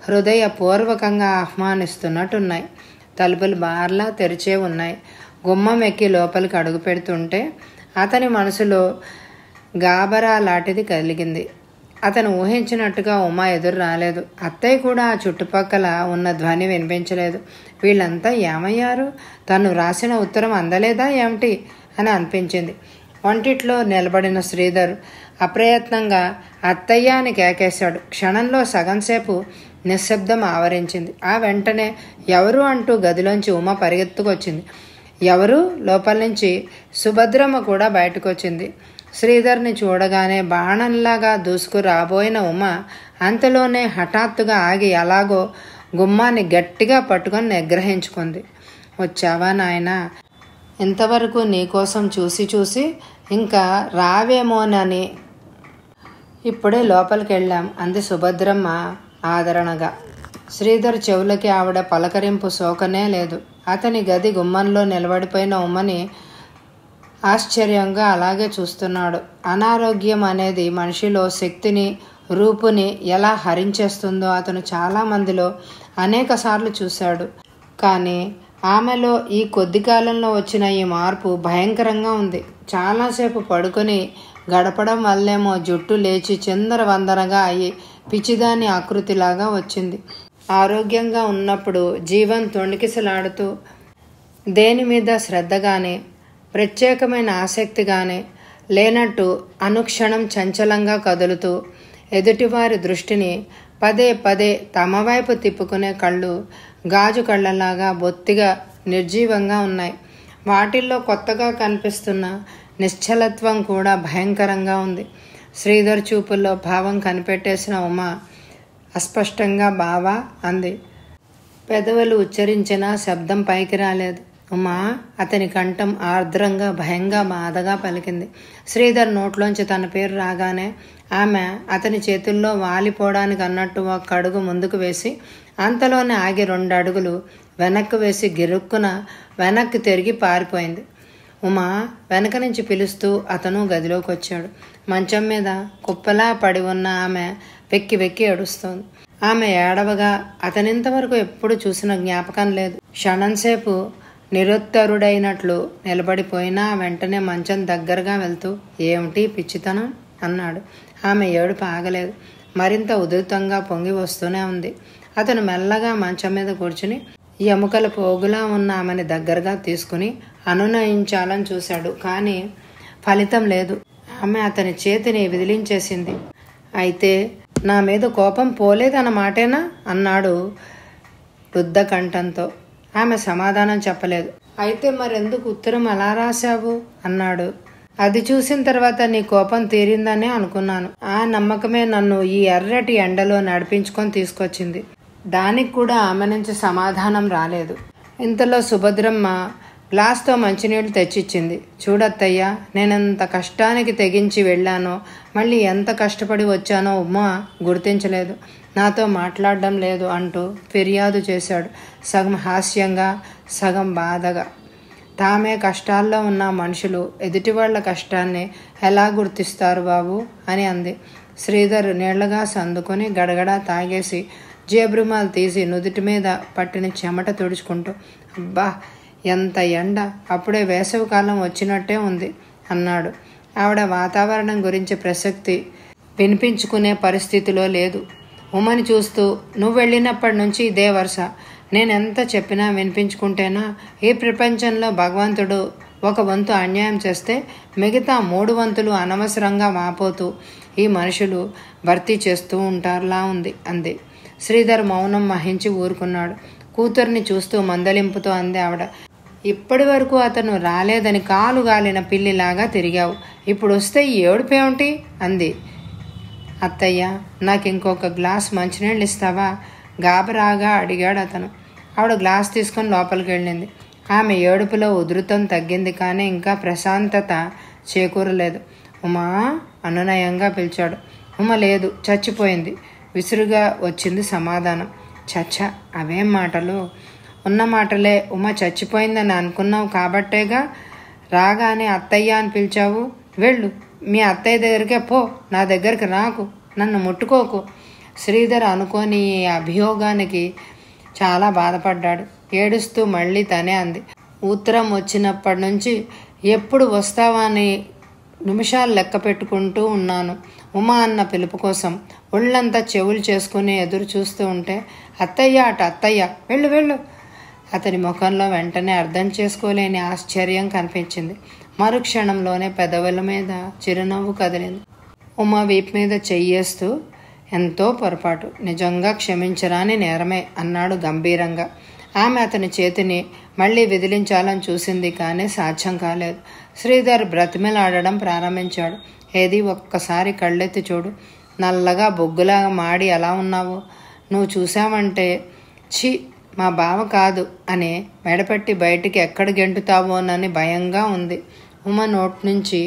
హృదయపూర్వకంగా ఆహ్వానిస్తున్నట్టున్నాయి తలుపులు బార్లా తెరిచే ఉన్నాయి గుమ్మం ఎక్కి లోపలికి అడుగు పెడుతుంటే అతని మనసులో గాబరా లాంటిది కలిగింది అతను ఊహించినట్టుగా ఉమా ఎదురు రాలేదు అత్తయ్య కూడా ఆ చుట్టుపక్కల ఉన్న ధ్వని వినిపించలేదు వీళ్ళంతా ఏమయ్యారు తను రాసిన ఉత్తరం అందలేదా ఏమిటి అని అనిపించింది వంటిట్లో నిలబడిన శ్రీధర్ అప్రయత్నంగా అత్తయ్య అని కేకేశాడు క్షణంలో సగంసేపు నిశ్శబ్దం ఆవరించింది ఆ వెంటనే ఎవరు అంటూ గదిలోంచి ఉమ పరిగెత్తుకొచ్చింది ఎవరు లోపల నుంచి సుభద్రమ్మ కూడా బయటకు వచ్చింది శ్రీధర్ని చూడగానే బాణంలాగా దూసుకు రాబోయిన ఉమ అంతలోనే హఠాత్తుగా ఆగి ఎలాగో గుమ్మాన్ని గట్టిగా పట్టుకొని నిగ్రహించుకుంది వచ్చావా నాయనా ఇంతవరకు నీకోసం చూసి చూసి ఇంకా రావేమోనని ఇప్పుడే లోపలికి వెళ్ళాం అంది సుభద్రమ్మ ఆదరణగా శ్రీధర్ చెవులకి ఆవిడ పలకరింపు సోకనే లేదు అతని గది గుమ్మంలో నిలబడిపోయిన ఉమ్మని ఆశ్చర్యంగా అలాగే చూస్తున్నాడు అనారోగ్యం అనేది మనిషిలో శక్తిని రూపుని ఎలా హరించేస్తుందో అతను చాలా మందిలో అనేక సార్లు చూశాడు కానీ ఆమెలో ఈ కొద్ది కాలంలో వచ్చిన ఈ మార్పు భయంకరంగా ఉంది చాలాసేపు పడుకొని గడపడం వల్లేమో జుట్టు లేచి చిందర వందరగా అయ్యి పిచ్చిదాని ఆకృతిలాగా వచ్చింది ఆరోగ్యంగా ఉన్నప్పుడు జీవం తొణికిసలాడుతూ దేని మీద శ్రద్ధ కానీ ప్రత్యేకమైన ఆసక్తి కానీ లేనట్టు అనుక్షణం చంచలంగా కదులుతూ ఎదుటివారి దృష్టిని పదే పదే తమ వైపు తిప్పుకునే కళ్ళు గాజు కళ్ళలాగా బొత్తిగా నిర్జీవంగా ఉన్నాయి వాటిల్లో కొత్తగా కనిపిస్తున్న నిశ్చలత్వం కూడా భయంకరంగా ఉంది శ్రీధర్ చూపుల్లో భావం కనిపెట్టేసిన ఉమ అస్పష్టంగా బావా అంది పెదవులు ఉచ్చరించిన శబ్దం పైకి రాలేదు ఉమా అతని కంఠం ఆర్ద్రంగా భయంగా బాధగా పలికింది శ్రీధర్ నోట్లోంచి తన పేరు రాగానే ఆమె అతని చేతుల్లో వాలిపోవడానికి అన్నట్టు ఒక అడుగు ముందుకు వేసి అంతలోనే ఆగి రెండు అడుగులు వెనక్కు వేసి గిరుక్కున వెనక్కి తిరిగి పారిపోయింది ఉమా వెనక నుంచి పిలుస్తూ అతను గదిలోకి వచ్చాడు మంచం మీద కుప్పలా పడి ఉన్న ఆమె వెక్కి వెక్కి ఏడుస్తోంది ఆమె ఏడవగా అతనింతవరకు ఎప్పుడు చూసిన జ్ఞాపకం లేదు క్షణంసేపు నిరుత్తరుడైనట్లు నిలబడిపోయినా వెంటనే మంచం దగ్గరగా వెళ్తూ ఏమిటి పిచ్చితనం అన్నాడు ఆమె ఏడుపు ఆగలేదు మరింత ఉధృతంగా పొంగి వస్తూనే ఉంది అతను మెల్లగా మంచం మీద కూర్చుని ఎముకల పోగులా ఉన్న ఆమెని దగ్గరగా తీసుకుని అనునయించాలని చూశాడు కానీ ఫలితం లేదు ఆమె అతని చేతిని విదిలించేసింది అయితే నా మీద కోపం పోలేదన్నమాటేనా అన్నాడు వృద్ధ కంఠంతో ఆమె సమాధానం చెప్పలేదు అయితే మరెందుకు ఉత్తరం అలా రాశావు అన్నాడు అది చూసిన తర్వాత నీ కోపం తీరిందనే అనుకున్నాను ఆ నమ్మకమే నన్ను ఈ ఎర్రటి ఎండలో నడిపించుకొని తీసుకొచ్చింది దానికి కూడా ఆమె నుంచి సమాధానం రాలేదు ఇంతలో సుభద్రమ్మ గ్లాస్తో మంచినీళ్ళు తెచ్చిచ్చింది చూడత్తయ్యా నేనెంత కష్టానికి తెగించి వెళ్ళానో మళ్ళీ ఎంత కష్టపడి వచ్చానో ఉమ్మ గుర్తించలేదు నాతో మాట్లాడడం లేదు అంటూ ఫిర్యాదు చేశాడు సగం హాస్యంగా సగం బాధగా తామే కష్టాల్లో ఉన్న మనుషులు ఎదుటివాళ్ల కష్టాన్ని ఎలా గుర్తిస్తారు బాబు అని అంది శ్రీధర్ నీళ్లగా సందుకొని గడగడా తాగేసి జేబురుమాలు తీసి నుదుటి మీద పట్టిన చెమట తుడుచుకుంటూ అబ్బా ఎంత ఎండ అప్పుడే వేసవికాలం వచ్చినట్టే ఉంది అన్నాడు ఆవిడ వాతావరణం గురించి ప్రసక్తి వినిపించుకునే పరిస్థితిలో లేదు ఉమని చూస్తూ నువ్వు వెళ్ళినప్పటి నుంచి ఇదే వరుస నేనెంత చెప్పినా వినిపించుకుంటేనా ఈ ప్రపంచంలో భగవంతుడు ఒక వంతు అన్యాయం చేస్తే మిగతా మూడు వంతులు అనవసరంగా వాపోతూ ఈ మనుషులు భర్తీ చేస్తూ ఉంటారులా ఉంది అంది శ్రీధర్ మౌనం వహించి ఊరుకున్నాడు కూతుర్ని చూస్తూ మందలింపుతో అంది ఆవిడ ఇప్పటి వరకు అతను రాలేదని కాలు గాలిన పిల్లిలాగా తిరిగావు ఇప్పుడు వస్తే ఈ ఏడుపేమిటి అంది అత్తయ్య నాకు ఇంకొక గ్లాస్ మంచినీళ్ళు ఇస్తావా గాబరాగా అడిగాడు అతను ఆవిడ గ్లాస్ తీసుకొని లోపలికి వెళ్ళింది ఆమె ఏడుపులో ఉధృతం తగ్గింది కానీ ఇంకా ప్రశాంతత చేకూరలేదు ఉమా అనునయంగా పిలిచాడు ఉమ లేదు చచ్చిపోయింది విసురుగా వచ్చింది సమాధానం చచ్చ అవేం మాటలు ఉన్న మాటలే ఉమ చచ్చిపోయిందని అనుకున్నావు కాబట్టేగా రాగానే అత్తయ్య అని పిలిచావు వెళ్ళు మీ అత్తయ్య దగ్గరికే పో నా దగ్గరికి రాకు నన్ను ముట్టుకోకు శ్రీధర్ అనుకోని ఈ అభియోగానికి చాలా బాధపడ్డాడు ఏడుస్తూ మళ్ళీ తనే అంది ఉత్తరం వచ్చినప్పటి నుంచి ఎప్పుడు వస్తావా అని నిమిషాలు లెక్క పెట్టుకుంటూ ఉన్నాను ఉమా అన్న పిలుపు కోసం ఒళ్ళంతా చెవులు చేసుకుని ఎదురు చూస్తూ ఉంటే అత్తయ్య అట అత్తయ్య వెళ్ళు వెళ్ళు అతని ముఖంలో వెంటనే అర్థం చేసుకోలేని ఆశ్చర్యం కనిపించింది మరుక్షణంలోనే పెదవుల మీద చిరునవ్వు కదిలింది ఉమా వీపు మీద చెయ్యేస్తూ ఎంతో పొరపాటు నిజంగా క్షమించరాని నేరమే అన్నాడు గంభీరంగా ఆమె అతని చేతిని మళ్ళీ విదిలించాలని చూసింది కానీ సాధ్యం కాలేదు శ్రీధర్ బ్రతిమలాడడం ప్రారంభించాడు ఏది ఒక్కసారి కళ్ళెత్తి చూడు నల్లగా బొగ్గులాగా మాడి ఎలా ఉన్నావు నువ్వు చూసావంటే ఛీ మా బావ కాదు అని మెడపెట్టి బయటికి ఎక్కడ గెంటుతావోనని భయంగా ఉంది ఉమ నోట్ నుంచి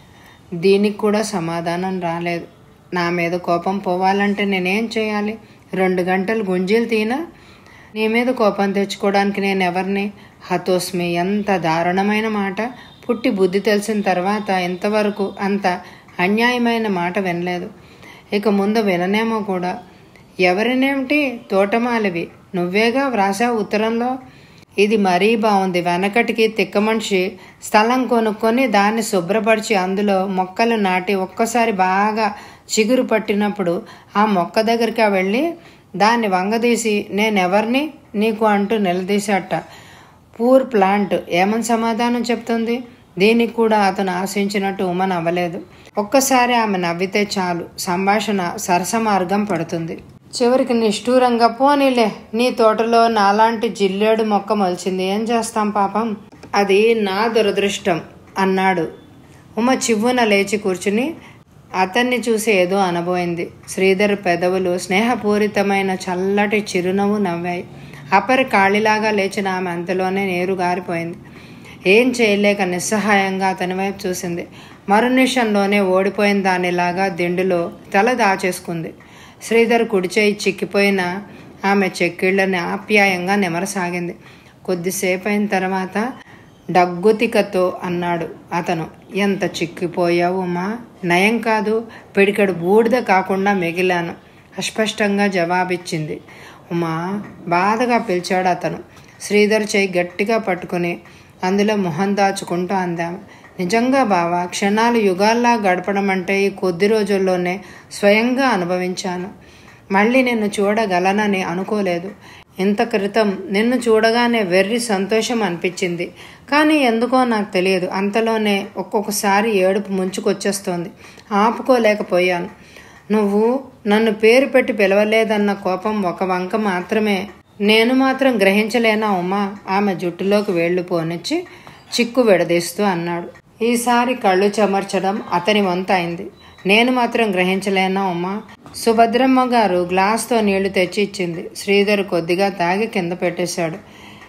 దీనికి కూడా సమాధానం రాలేదు నా మీద కోపం పోవాలంటే నేనేం చేయాలి రెండు గంటలు గుంజీలు తీనా నీ మీద కోపం తెచ్చుకోవడానికి నేను ఎవరిని హతోస్మి ఎంత దారుణమైన మాట పుట్టి బుద్ధి తెలిసిన తర్వాత ఇంతవరకు అంత అన్యాయమైన మాట వినలేదు ఇక ముందు విననేమో కూడా ఎవరినేమిటి తోటమాలివి నువ్వేగా వ్రాసావు ఉత్తరంలో ఇది మరీ బాగుంది వెనకటికి తిక్క మనిషి స్థలం కొనుక్కొని దాన్ని శుభ్రపరిచి అందులో మొక్కలు నాటి ఒక్కసారి బాగా చిగురు పట్టినప్పుడు ఆ మొక్క దగ్గరికి వెళ్ళి దాన్ని వంగదీసి నేనెవరిని నీకు అంటూ నిలదీశాట పూర్ ప్లాంట్ ఏమని సమాధానం చెప్తుంది దీనికి కూడా అతను ఆశించినట్టు ఉమ నవ్వలేదు ఒక్కసారి ఆమె నవ్వితే చాలు సంభాషణ సరస మార్గం పడుతుంది చివరికి నిష్ఠూరంగా పోనీలే నీ తోటలో నాలాంటి జిల్లేడు మొక్క మొలిచింది ఏం చేస్తాం పాపం అది నా దురదృష్టం అన్నాడు ఉమ చివ్వున లేచి కూర్చుని అతన్ని చూసి ఏదో అనబోయింది శ్రీధర్ పెదవులు స్నేహపూరితమైన చల్లటి చిరునవ్వు నవ్వాయి అపరి కాళిలాగా లేచిన ఆమె అంతలోనే నీరు గారిపోయింది ఏం చేయలేక నిస్సహాయంగా అతని వైపు చూసింది మరునిషంలోనే ఓడిపోయిన దానిలాగా దిండులో తల దాచేసుకుంది శ్రీధర్ కుడిచేయి చిక్కిపోయిన ఆమె చెక్కిళ్ళని ఆప్యాయంగా నెమరసాగింది కొద్దిసేపు అయిన తర్వాత డగ్గుతికతో అన్నాడు అతను ఎంత చిక్కిపోయావు మా నయం కాదు పిడికడు బూడిద కాకుండా మిగిలాను అస్పష్టంగా జవాబిచ్చింది ఉమా బాధగా పిలిచాడు అతను శ్రీధర్ చేయి గట్టిగా పట్టుకుని అందులో మొహం దాచుకుంటూ అందాము నిజంగా బావా క్షణాలు యుగాల్లా గడపడం అంటే ఈ కొద్ది రోజుల్లోనే స్వయంగా అనుభవించాను మళ్ళీ నిన్ను చూడగలనని అనుకోలేదు ఇంత క్రితం నిన్ను చూడగానే వెర్రి సంతోషం అనిపించింది కానీ ఎందుకో నాకు తెలియదు అంతలోనే ఒక్కొక్కసారి ఏడుపు ముంచుకొచ్చేస్తోంది ఆపుకోలేకపోయాను నువ్వు నన్ను పేరు పెట్టి పిలవలేదన్న కోపం ఒక వంక మాత్రమే నేను మాత్రం గ్రహించలేనా ఉమా ఆమె జుట్టులోకి వేళ్లు పోనిచ్చి చిక్కు విడదీస్తూ అన్నాడు ఈసారి కళ్ళు చెమర్చడం అతని వంత అయింది నేను మాత్రం గ్రహించలేనా ఉమా సుభద్రమ్మ గారు గ్లాస్తో నీళ్లు తెచ్చి ఇచ్చింది శ్రీధర్ కొద్దిగా తాగి కింద పెట్టేశాడు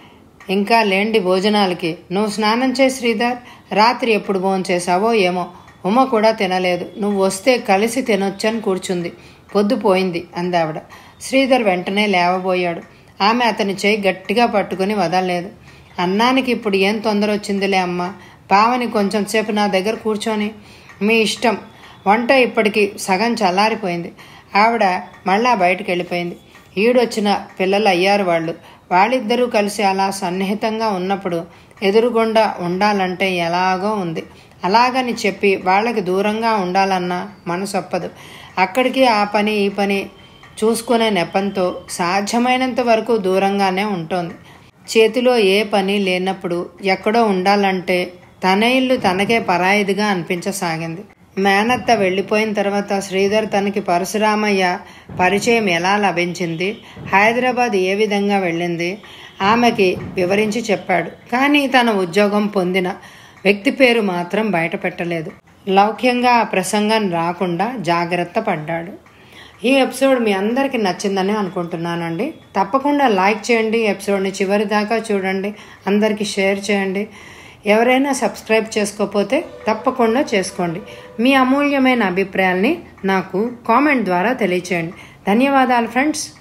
ఇంకా లేండి భోజనాలకి నువ్వు స్నానం చేయి శ్రీధర్ రాత్రి ఎప్పుడు భోజనం చేశావో ఏమో ఉమ కూడా తినలేదు నువ్వు వస్తే కలిసి తినొచ్చని కూర్చుంది పొద్దుపోయింది అందావిడ శ్రీధర్ వెంటనే లేవబోయాడు ఆమె అతని చేయి గట్టిగా పట్టుకుని వదలలేదు అన్నానికి ఇప్పుడు ఏం తొందర వచ్చిందిలే అమ్మ పావని కొంచెం సేపు నా దగ్గర కూర్చొని మీ ఇష్టం వంట ఇప్పటికి సగం చల్లారిపోయింది ఆవిడ మళ్ళా బయటికి వెళ్ళిపోయింది ఈడొచ్చిన పిల్లలు అయ్యారు వాళ్ళు వాళ్ళిద్దరూ కలిసి అలా సన్నిహితంగా ఉన్నప్పుడు ఎదురుగుండా ఉండాలంటే ఎలాగో ఉంది అలాగని చెప్పి వాళ్ళకి దూరంగా ఉండాలన్నా మనసొప్పదు అక్కడికి ఆ పని ఈ పని చూసుకునే నెపంతో సాధ్యమైనంత వరకు దూరంగానే ఉంటుంది చేతిలో ఏ పని లేనప్పుడు ఎక్కడో ఉండాలంటే తన ఇల్లు తనకే పరాయిదిగా అనిపించసాగింది మేనత్త వెళ్ళిపోయిన తర్వాత శ్రీధర్ తనకి పరశురామయ్య పరిచయం ఎలా లభించింది హైదరాబాద్ ఏ విధంగా వెళ్ళింది ఆమెకి వివరించి చెప్పాడు కానీ తన ఉద్యోగం పొందిన వ్యక్తి పేరు మాత్రం బయట పెట్టలేదు లౌక్యంగా ఆ ప్రసంగం రాకుండా జాగ్రత్త పడ్డాడు ఈ ఎపిసోడ్ మీ అందరికీ నచ్చిందని అనుకుంటున్నానండి తప్పకుండా లైక్ చేయండి ఎపిసోడ్ని చివరి దాకా చూడండి అందరికీ షేర్ చేయండి ఎవరైనా సబ్స్క్రైబ్ చేసుకోకపోతే తప్పకుండా చేసుకోండి మీ అమూల్యమైన అభిప్రాయాల్ని నాకు కామెంట్ ద్వారా తెలియచేయండి ధన్యవాదాలు ఫ్రెండ్స్